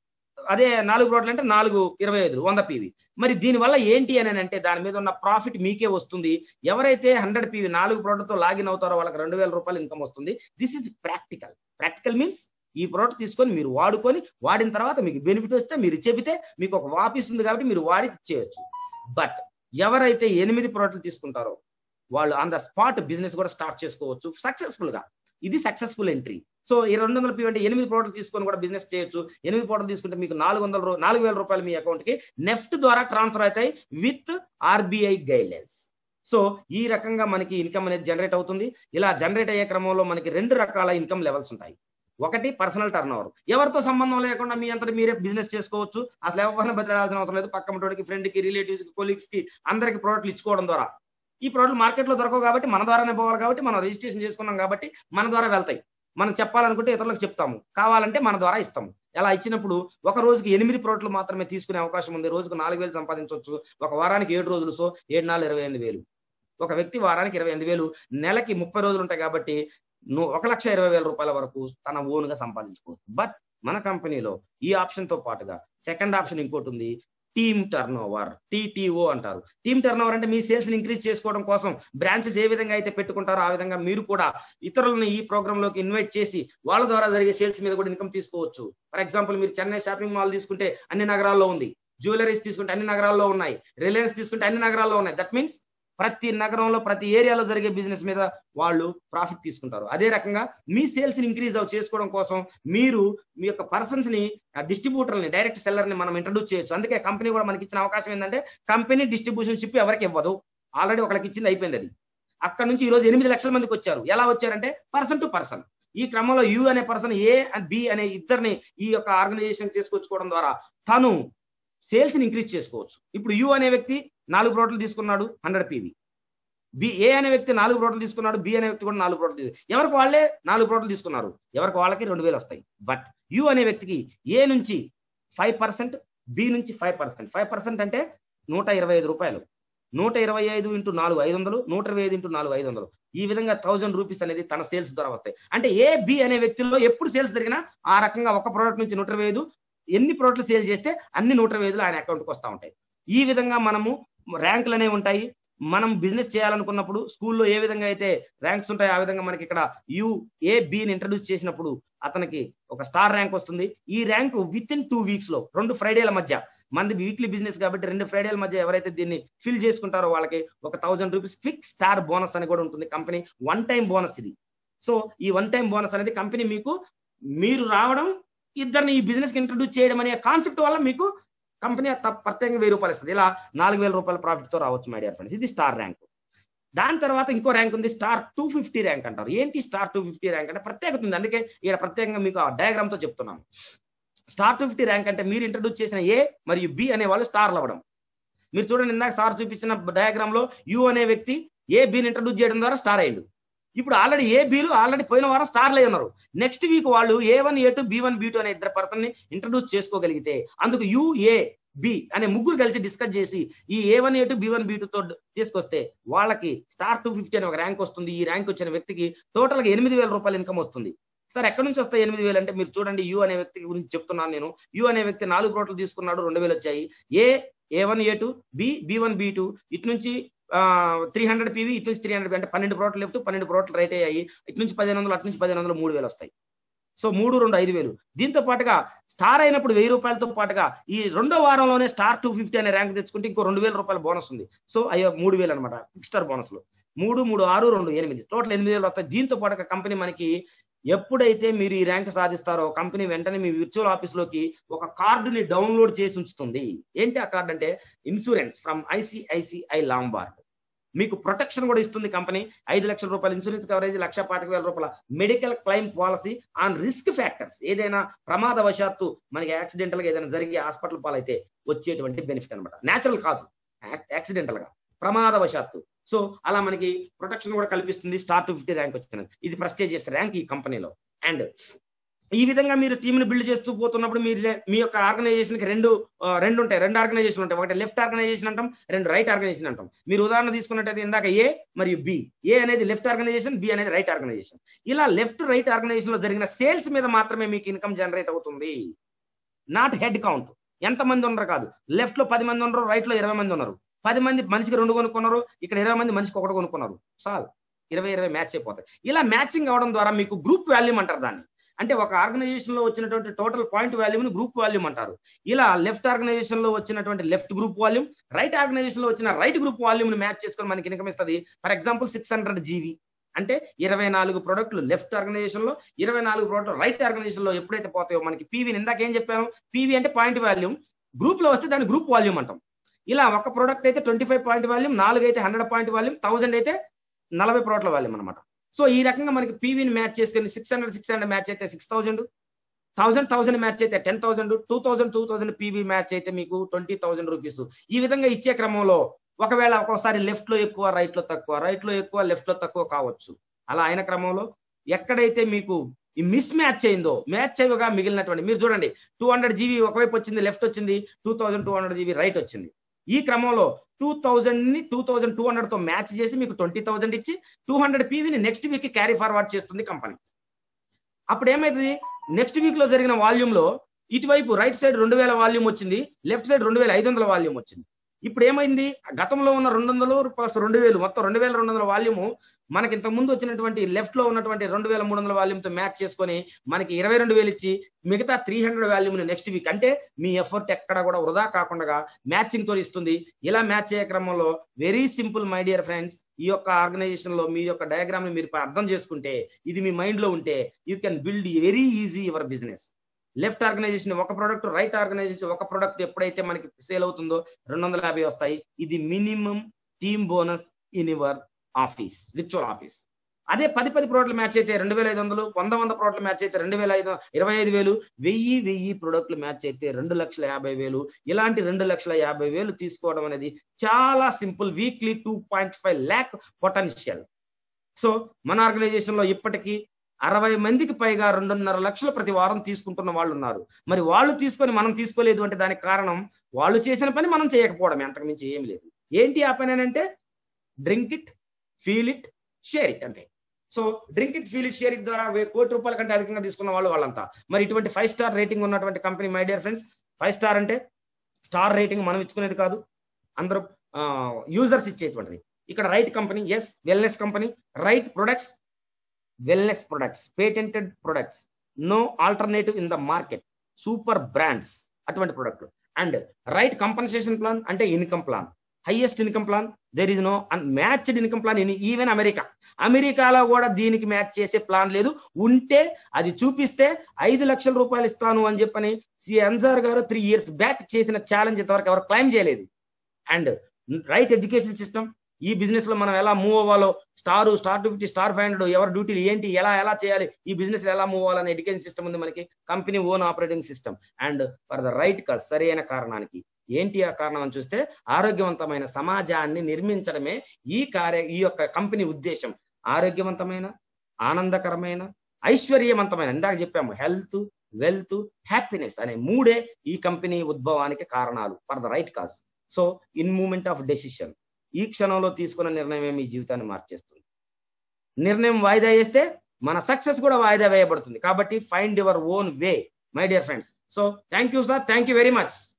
అదే నాలుగు ప్రోడక్ట్లు అంటే నాలుగు ఇరవై ఐదు వంద పీవీ మరి దీనివల్ల ఏంటి అని అంటే దాని మీద ఉన్న ప్రాఫిట్ మీకే వస్తుంది ఎవరైతే హండ్రెడ్ పీవీ నాలుగు ప్రోడక్ట్ తో లాగిన్ అవుతారో వాళ్ళకి రెండు వేల రూపాయలు ఇన్కమ్ వస్తుంది this is practical practical means ఈ ప్రోడక్ట్ తీసుకొని మీరు వాడుకొని వాడిన తర్వాత మీకు బెనిఫిట్ వస్తే మీరు చెబితే మీకు ఒక వాపిస్ ఉంది కాబట్టి మీరు వాడి చేయొచ్చు బట్ ఎవరైతే ఎనిమిది ప్రోడక్ట్లు తీసుకుంటారో వాళ్ళు ఆన్ ద స్పాట్ బిజినెస్ కూడా స్టార్ట్ చేసుకోవచ్చు సక్సెస్ఫుల్ గా ఇది సక్సెస్ఫుల్ ఎంట్రీ సో ఈ రెండు వందల పీ అంటే ఎనిమిది ప్రోడక్ట్ తీసుకొని కూడా బిజినెస్ చేయొచ్చు ఎనిమిది ప్రోడక్ట్ తీసుకుంటే మీకు నాలుగు వందల నాలుగు వేల రూపాయలు మీ అకౌంట్ కి నెఫ్ట్ ద్వారా ట్రాన్స్ఫర్ అవుతాయి విత్ ఆర్బీఐ గైడ్లైన్స్ సో ఈ రకంగా మనకి ఇన్కమ్ అనేది జనరేట్ అవుతుంది ఇలా జనరేట్ అయ్యే క్రమంలో మనకి రెండు రకాల ఇన్కమ్ లెవెల్స్ ఉంటాయి ఒకటి పర్సనల్ టర్న్ ఓవర్ ఎవరితో సంబంధం లేకుండా మీ అంతటి మీరే బిజినెస్ చేసుకోవచ్చు అసలు ఎవరిని బతిలాడాల్సిన అవసరం లేదు పక్క మటోడికి ఫ్రెండ్ కి రిలేటివ్స్ కి కొలీగ్స్ కి అందరికి ప్రోడక్ట్లు ఇచ్చుకోవడం ద్వారా ఈ ప్రోడక్ట్ మార్కెట్ లో దొరకవు కాబట్టి మన ద్వారానే పోవాలి కాబట్టి మనం రిజిస్ట్రేషన్ చేసుకున్నాం కాబట్టి మన ద్వారా వెళ్తాయి మనం చెప్పాలనుకుంటే ఇతరులకు చెప్తాము కావాలంటే మన ద్వారా ఇస్తాము అలా ఇచ్చినప్పుడు ఒక రోజుకి ఎనిమిది ప్రోడక్ట్లు మాత్రమే తీసుకునే అవకాశం ఉంది రోజుకు నాలుగు వేలు సంపాదించవచ్చు ఒక వారానికి ఏడు రోజులు సో ఏడు నాలుగు ఇరవై ఎనిమిది వేలు ఒక వ్యక్తి వారానికి ఇరవై ఎనిమిది వేలు నెలకి ముప్పై రోజులు ఉంటాయి కాబట్టి ఒక లక్ష ఇరవై వేల రూపాయల వరకు తన ఓన్ గా సంపాదించుకోవచ్చు బట్ మన కంపెనీలో ఈ ఆప్షన్ తో పాటుగా సెకండ్ ఆప్షన్ ఇంకోటి ఉంది టీమ్ టర్న్ ఓవర్ టీటీఓ అంటారు టీమ్ టర్న్ ఓవర్ అంటే మీ సేల్స్ ని ఇంక్రీజ్ చేసుకోవడం కోసం బ్రాంచెస్ ఏ విధంగా అయితే పెట్టుకుంటారో ఆ విధంగా మీరు కూడా ఇతరులను ఈ ప్రోగ్రామ్ లోకి ఇన్వైట్ చేసి వాళ్ళ ద్వారా జరిగే సేల్స్ మీద కూడా ఇన్కమ్ తీసుకోవచ్చు ఫర్ ఎగ్జాంపుల్ మీరు చెన్నై షాపింగ్ మాల్ తీసుకుంటే అన్ని నగరాల్లో ఉంది జ్యువెలరీస్ తీసుకుంటే అన్ని నగరాల్లో ఉన్నాయి రిలయన్స్ తీసుకుంటే అన్ని నగరాల్లో ఉన్నాయి దట్ మీన్స్ ప్రతి నగరంలో ప్రతి ఏరియాలో జరిగే బిజినెస్ మీద వాళ్ళు ప్రాఫిట్ తీసుకుంటారు అదే రకంగా మీ సేల్స్ ని ఇంక్రీజ్ చేసుకోవడం కోసం మీరు మీ యొక్క పర్సన్స్ ని డిస్ట్రిబ్యూటర్ ని డైరెక్ట్ సెల్లర్ ని మనం ఇంట్రడ్యూస్ చేయొచ్చు అందుకే కంపెనీ కూడా మనకి ఇచ్చిన అవకాశం ఏంటంటే కంపెనీ డిస్ట్రిబ్యూషన్ షిప్ ఎవరికి ఇవ్వదు ఆల్రెడీ ఒకరికి ఇచ్చింది అయిపోయింది అది అక్కడ నుంచి ఈ రోజు ఎనిమిది లక్షల మందికి వచ్చారు ఎలా వచ్చారంటే పర్సన్ టు పర్సన్ ఈ క్రమంలో యు అనే పర్సన్ ఏ అండ్ బి అనే ఇద్దరిని ఈ యొక్క ఆర్గనైజేషన్ తీసుకొచ్చుకోవడం ద్వారా తను సేల్స్ ని ఇంక్రీజ్ చేసుకోవచ్చు ఇప్పుడు యు అనే వ్యక్తి నాలుగు ప్రోడక్ట్లు తీసుకున్నాడు హండ్రెడ్ పీవీ బి ఏ అనే వ్యక్తి నాలుగు ప్రోడక్ట్లు తీసుకున్నాడు బి అనే వ్యక్తి కూడా నాలుగు ప్రోడక్ట్లు ఎవరికి వాళ్ళే నాలుగు ప్రోడక్ట్లు తీసుకున్నారు ఎవరికి వాళ్ళకి రెండు వేలు వస్తాయి బట్ యు అనే వ్యక్తికి ఏ నుంచి ఫైవ్ పర్సెంట్ బి నుంచి ఫైవ్ పర్సెంట్ ఫైవ్ పర్సెంట్ అంటే నూట ఇరవై ఐదు రూపాయలు నూట ఇరవై ఐదు ఇంటూ నాలుగు ఐదు వందలు నూట ఇరవై ఐదు ఇంటూ నాలుగు ఐదు వందలు ఈ విధంగా థౌజండ్ రూపీస్ అనేది తన సేల్స్ ద్వారా వస్తాయి అంటే ఏ బి అనే వ్యక్తిలో ఎప్పుడు సేల్స్ జరిగినా ఆ రకంగా ఒక ప్రోడక్ట్ నుంచి నూట ఇరవై ఐదు ఎన్ని ప్రోడక్ట్లు సేల్ చేస్తే అన్ని నూట ఇరవై ఐదులు ఆయన అకౌంట్కి వస్తూ ఉంటాయి ఈ విధంగా మనము ర్యాంకులు అనేవి ఉంటాయి మనం బిజినెస్ చేయాలనుకున్నప్పుడు స్కూల్లో ఏ విధంగా అయితే ర్యాంక్స్ ఉంటాయో ఆ విధంగా మనకి ఇక్కడ యు ఏ బిని ఇంట్రడ్యూస్ చేసినప్పుడు అతనికి ఒక స్టార్ ర్యాంక్ వస్తుంది ఈ rank within two weeks లో రెండు ఫ్రైడేల మధ్య మంది వీక్లీ బిజినెస్ కాబట్టి రెండు ఫ్రైడేల మధ్య ఎవరైతే దీన్ని ఫిల్ చేసుకుంటారో వాళ్ళకి ఒక thousand rupees fix star bonus అని కూడా ఉంటుంది కంపెనీ వన్ టైం బోనస్ ఇది సో ఈ వన్ టైం బోనస్ అనేది కంపెనీ మీకు మీరు రావడం ఇద్దరిని ఈ బిజినెస్ కి ఇంట్రడ్యూస్ చేయడం అనే కాన్సెప్ట్ వల్ల మీకు కంపెనీ ప్రత్యేకంగా వెయ్యి రూపాయలు ఇస్తుంది ఇలా నాలుగు వేల రూపాయల ప్రాఫిట్ తో రావచ్చు మై డియర్ ఫ్రెండ్స్ ఇది స్టార్ ర్యాంక్ దాని తర్వాత ఇంకో ర్యాంక్ ఉంది స్టార్ టూ ఫిఫ్టీ ర్యాంక్ అంటారు ఏంటి స్టార్ టూ ఫిఫ్టీ ర్యాంక్ అంటే ప్రత్యేకత ఉంది అందుకే ఇక్కడ ప్రత్యేకంగా మీకు ఆ డయాగ్రామ్ తో చెప్తున్నాను స్టార్ టూ ఫిఫ్టీ ర్యాంక్ అంటే మీరు ఇంట్రడ్యూస్ చేసిన ఏ మరియు బి అనే వాళ్ళు స్టార్లు అవ్వడం మీరు చూడండి ఇందాక సార్ చూపించిన డయాగ్రామ్ లో యు అనే వ్యక్తి ఏ బిని ఇంట్రడ్యూస్ చేయడం ద్వారా స్టార్ అయ్యిండు ఇప్పుడు ఆల్రెడీ ఏ బీలు ఆల్రెడీ పోయిన వారం స్టార్లు అయి ఉన్నారు నెక్స్ట్ వీక్ వాళ్ళు A one A two B one B two అనే ఇద్దరు పర్సన్ ని ఇంట్రడ్యూస్ చేసుకోగలిగితే అందుకు యుఏ బి అనే ముగ్గురు కలిసి డిస్కస్ చేసి ఈ A one A two B one B two తో తీసుకొస్తే వాళ్ళకి స్టార్ టూ ఫిఫ్టీ అనే ఒక ర్యాంక్ వస్తుంది ఈ ర్యాంక్ వచ్చిన వ్యక్తికి టోటల్ గా ఎనిమిది వేల రూపాయల ఇన్కమ్ వస్తుంది సార్ ఎక్కడి నుంచి వస్తాయి ఎనిమిది వేలు అంటే మీరు చూడండి యు అనే వ్యక్తి గురించి చెప్తున్నాను నేను యు అనే వ్యక్తి నాలుగు ప్రోట్లు తీసుకున్నాడు రెండు వేలు వచ్చాయి A A one A two B B one B two ఇటు నుంచి త్రీ హండ్రెడ్ పీవీ ఇటు నుంచి త్రీ హండ్రెడ్ అంటే పన్నెండు ప్రోట్లు లెఫ్ట్ పన్నెండు ప్రోట్లు రైట్ అయ్యాయి ఇటు నుంచి పదిహేను వందలు అటు నుంచి పదిహేను వందలు మూడు వేలు వస్తాయి సో మూడు రెండు ఐదు వేలు దీంతో పాటుగా స్టార్ అయినప్పుడు వెయ్యి రూపాయలతో పాటుగా ఈ రెండో వారంలోనే స్టార్ టూ ఫిఫ్టీ అనే ర్యాంక్ తెచ్చుకుంటే ఇంకో రెండు వేల రూపాయల బోనస్ ఉంది సో అయ్యో మూడు వేలు అనమాట ఫిక్స్ స్టార్ బోనస్ లో మూడు మూడు ఆరు రెండు ఎనిమిది టోటల్ ఎనిమిది వేలు వస్తాయి దీంతో పాటుగా కంపెనీ మనకి ఎప్పుడైతే మీరు ఈ ర్యాంక్ సాధిస్తారో కంపెనీ వెంటనే మీ విర్చువల్ ఆఫీస్ లోకి ఒక కార్డుని డౌన్లోడ్ చేసి ఉంచుతుంది ఏంటి ఆ కార్డు అంటే ఇన్సూరెన్స్ ఫ్రమ్ ఐసిఐసిఐ లాంబార్డ్ మీకు ప్రొటెక్షన్ కూడా ఇస్తుంది కంపెనీ ఐదు లక్షల రూపాయల ఇన్సూరెన్స్ కవరేజ్ లక్ష పాతిక వేల రూపాయల medical claim policy on risk factors ఏదైనా ప్రమాదవశాత్తు మనకి యాక్సిడెంటల్ గా ఏదైనా జరిగి హాస్పిటల్ పాలైతే వచ్చేటువంటి బెనిఫిట్ అనమాట నేచురల్ కాదు యాక్సిడెంటల్ గా ప్రమాదవశాత్తు సో అలా మనకి ప్రొటెక్షన్ కూడా కల్పిస్తుంది స్టార్ టు ఫిఫ్టీ ర్యాంక్ వచ్చింది ఇది ప్రెస్టేజియస్ ర్యాంక్ ఈ కంపెనీలో అండ్ ఈ విధంగా మీరు టీంని బిల్డ్ చేస్తూ పోతున్నప్పుడు మీరు మీ యొక్క ఆర్గనైజేషన్ కి రెండు రెండు ఉంటాయి రెండు ఆర్గనైజేషన్ ఉంటాయి ఒకటి లెఫ్ట్ ఆర్గనైజేషన్ అంటాం రెండు రైట్ ఆర్గనైజేషన్ అంటాం మీరు ఉదాహరణ తీసుకున్నట్టయితే ఇందాక ఏ మరియు బి ఏ అనేది లెఫ్ట్ ఆర్గనైజేషన్ బి అనేది రైట్ ఆర్గనైజేషన్ ఇలా లెఫ్ట్ రైట్ ఆర్గనైజేషన్ లో జరిగిన సేల్స్ మీద మాత్రమే మీకు ఇన్కమ్ జనరేట్ అవుతుంది నాట్ హెడ్ కౌంట్ ఎంత మంది ఉన్నారు కాదు లెఫ్ట్ లో పది మంది ఉన్నారు రైట్ లో ఇరవై మంది ఉన్నారు పది మంది మనిషికి రెండు కొనుక్కున్నారు ఇక్కడ ఇరవై మంది మనిషికి ఒకటి కొనుక్కున్నారు చాలు ఇరవై ఇరవై మ్యాచ్ అయిపోతాయి ఇలా మ్యాచింగ్ అవడం ద్వారా మీకు గ్రూప్ వాల్యూమ్ అంటారు దాన్ని అంటే ఒక ఆర్గనైజేషన్ లో వచ్చినటువంటి total point volume group volume అంటారు ఇలా లెఫ్ట్ ఆర్గనైజేషన్ లో వచ్చినటువంటి left group volume right organization లో వచ్చిన రైట్ గ్రూప్ వాల్యూమ్ ని మ్యాచ్ చేసుకొని మనకి ఇన్కమ్ ఇస్తుంది for example six hundred GV అంటే ఇరవై నాలుగు ప్రొడక్ట్లు లెఫ్ట్ ఆర్గనైజేషన్ లో ఇరవై నాలుగు ప్రోడక్ట్లు రైట్ ఆర్గనైజేషన్ లో ఎప్పుడైతే పోతాయో మనకి పీవీని ఇందాక ఏం చెప్పాము పీవీ అంటే పాయింట్ వాల్యూమ్ గ్రూప్ లో వస్తే దాన్ని గ్రూప్ వాల్యూమ్ అంటాం ఇలా ఒక ప్రోడక్ట్ అయితే ట్వంటీ ఫైవ్ పాయింట్ వాల్యూమ్ నాలుగు అయితే హండ్రెడ్ పాయింట్ వాల్యూమ్ థౌసండ్ అయితే నలభై ప్రోడక్ట్ల వాల్యూమ్ అనమాట సో ఈ రకంగా మనకి పీవీని మ్యాచ్ చేసుకుని six hundred six hundred match అయితే six thousand thousand thousand match అయితే ten thousand two thousand two thousand PV match అయితే మీకు ట్వంటీ థౌసండ్ రూపీస్ ఈ విధంగా ఇచ్చే క్రమంలో ఒకవేళ ఒక్కోసారి లెఫ్ట్ లో ఎక్కువ రైట్ లో తక్కువ రైట్ లో ఎక్కువ లెఫ్ట్ లో తక్కువ కావచ్చు అలా అయిన క్రమంలో ఎక్కడైతే మీకు ఈ మిస్ మ్యాచ్ అయిందో మ్యాచ్ అయ్యగా మిగిలినటువంటి మీరు చూడండి టూ హండ్రెడ్ జీబీ ఒకవైపు వచ్చింది లెఫ్ట్ వచ్చింది two thousand two hundred GV right వచ్చింది ఈ క్రమంలో టూ థౌజండ్ ని టూ థౌజండ్ టూ హండ్రెడ్ తో మ్యాచ్ చేసి మీకు ట్వంటీ థౌసండ్ ఇచ్చి టూ హండ్రెడ్ పీవీని నెక్స్ట్ వీక్ క్యారీ ఫార్వర్డ్ చేస్తుంది కంపెనీ అప్పుడు ఏమైంది నెక్స్ట్ వీక్ లో జరిగిన వాల్యూమ్ లో ఇటువైపు రైట్ సైడ్ రెండు వేల వాల్యూమ్ వచ్చింది లెఫ్ట్ సైడ్ రెండు వేల ఐదు వందల వాల్యూమ్ వచ్చింది ఇప్పుడు ఏమైంది గతంలో ఉన్న రెండు వందలు ప్లస్ రెండు వేలు మొత్తం రెండు వేల రెండు వందల వాల్యూమ్ మనకి ఇంతకు ముందు వచ్చినటువంటి లెఫ్ట్ లో ఉన్నటువంటి రెండు వేల మూడు వందల వాల్యూమ్ తో మ్యాచ్ చేసుకొని మనకి ఇరవై రెండు వేలు ఇచ్చి మిగతా three hundred volume next week అంటే మీ ఎఫర్ట్ ఎక్కడ కూడా వృధా కాకుండా మ్యాచింగ్ తో ఇస్తుంది ఇలా మ్యాచ్ అయ్యే క్రమంలో very simple my dear friends ఈ యొక్క ఆర్గనైజేషన్ లో మీ యొక్క డయాగ్రామ్ ని మీరు అర్థం చేసుకుంటే ఇది మీ మైండ్ లో ఉంటే you can build very easy your business left organization ఒక ప్రోడక్ట్ రైట్ ఆర్గనైజేషన్ ఒక ప్రోడక్ట్ ఎప్పుడైతే మనకి సేల్ అవుతుందో రెండు వందల యాభై వస్తాయి ఇది minimum team bonus in your office virtual office అదే పది పది ప్రోడక్ట్లు మ్యాచ్ అయితే రెండు వేల ఐదు వందలు వంద వంద ప్రోడక్ట్లు మ్యాచ్ అయితే రెండు వేల ఐదు ఇరవై ఐదు వేలు వెయ్యి వెయ్యి ప్రోడక్ట్లు మ్యాచ్ అయితే రెండు లక్షల యాభై వేలు ఇలాంటి రెండు లక్షల యాభై వేలు తీసుకోవడం అనేది చాలా simple weekly two point five lakh potential so మన ఆర్గనైజేషన్ లో ఇప్పటికీ అరవై మందికి పైగా రెండున్నర లక్షలు ప్రతి వారం తీసుకుంటున్న వాళ్ళు ఉన్నారు మరి వాళ్ళు తీసుకొని మనం తీసుకోలేదు అంటే దానికి కారణం వాళ్ళు చేసిన పని మనం చేయకపోవడం అంతకు మించి ఏం లేదు ఏంటి ఆ పని అంటే drink it feel it share it అంతే so drink it feel it share it ద్వారా కోటి రూపాయల కంటే అధికంగా తీసుకున్న వాళ్ళు వాళ్ళంతా మరి ఇటువంటి ఫైవ్ స్టార్ రేటింగ్ ఉన్నటువంటి company my dear friends five star అంటే స్టార్ రేటింగ్ మనం ఇచ్చుకునేది కాదు అందరూ యూజర్స్ ఇచ్చేటువంటిది ఇక్కడ right company yes wellness company right products wellness products patented products no alternative in the market super brands అటువంటి product and right compensation plan అంటే income plan highest income plan there is no matched income plan in even America అమెరికాలో కూడా దీనికి match చేసే plan లేదు ఉంటే అది చూపిస్తే ఐదు లక్షల రూపాయలు ఇస్తాను అని చెప్పని సి అన్సార్ గారు త్రీ ఇయర్స్ బ్యాక్ చేసిన ఛాలెంజ్ ఇంతవరకు ఎవరు క్లైమ్ చేయలేదు అండ్ రైట్ ఎడ్యుకేషన్ సిస్టమ్ ఈ బిజినెస్ లో మనం ఎలా మూవ్ అవ్వాలో star star two fifty star five hundred ఎవరి డ్యూటీలు ఏంటి ఎలా ఎలా చేయాలి ఈ బిజినెస్ ఎలా మూవ్ అవ్వాలని ఎడ్యుకేషన్ సిస్టమ్ ఉంది మనకి company own operating system and for the right cause సరైన కారణానికి ఏంటి ఆ కారణం అని చూస్తే ఆరోగ్యవంతమైన సమాజాన్ని నిర్మించడమే ఈ కార్య ఈ యొక్క కంపెనీ ఉద్దేశం ఆరోగ్యవంతమైన ఆనందకరమైన ఐశ్వర్యవంతమైన ఇందాక చెప్పాము హెల్త్ వెల్త్ హ్యాపీనెస్ అనే మూడే ఈ కంపెనీ ఉద్భవానికి కారణాలు for the right cause so in moment of decision ఈ క్షణంలో తీసుకున్న నిర్ణయమే మీ జీవితాన్ని మార్చేస్తుంది నిర్ణయం వాయిదా వేస్తే మన సక్సెస్ కూడా వాయిదా వేయబడుతుంది కాబట్టి find your own way my dear friends so thank you sir thank you very much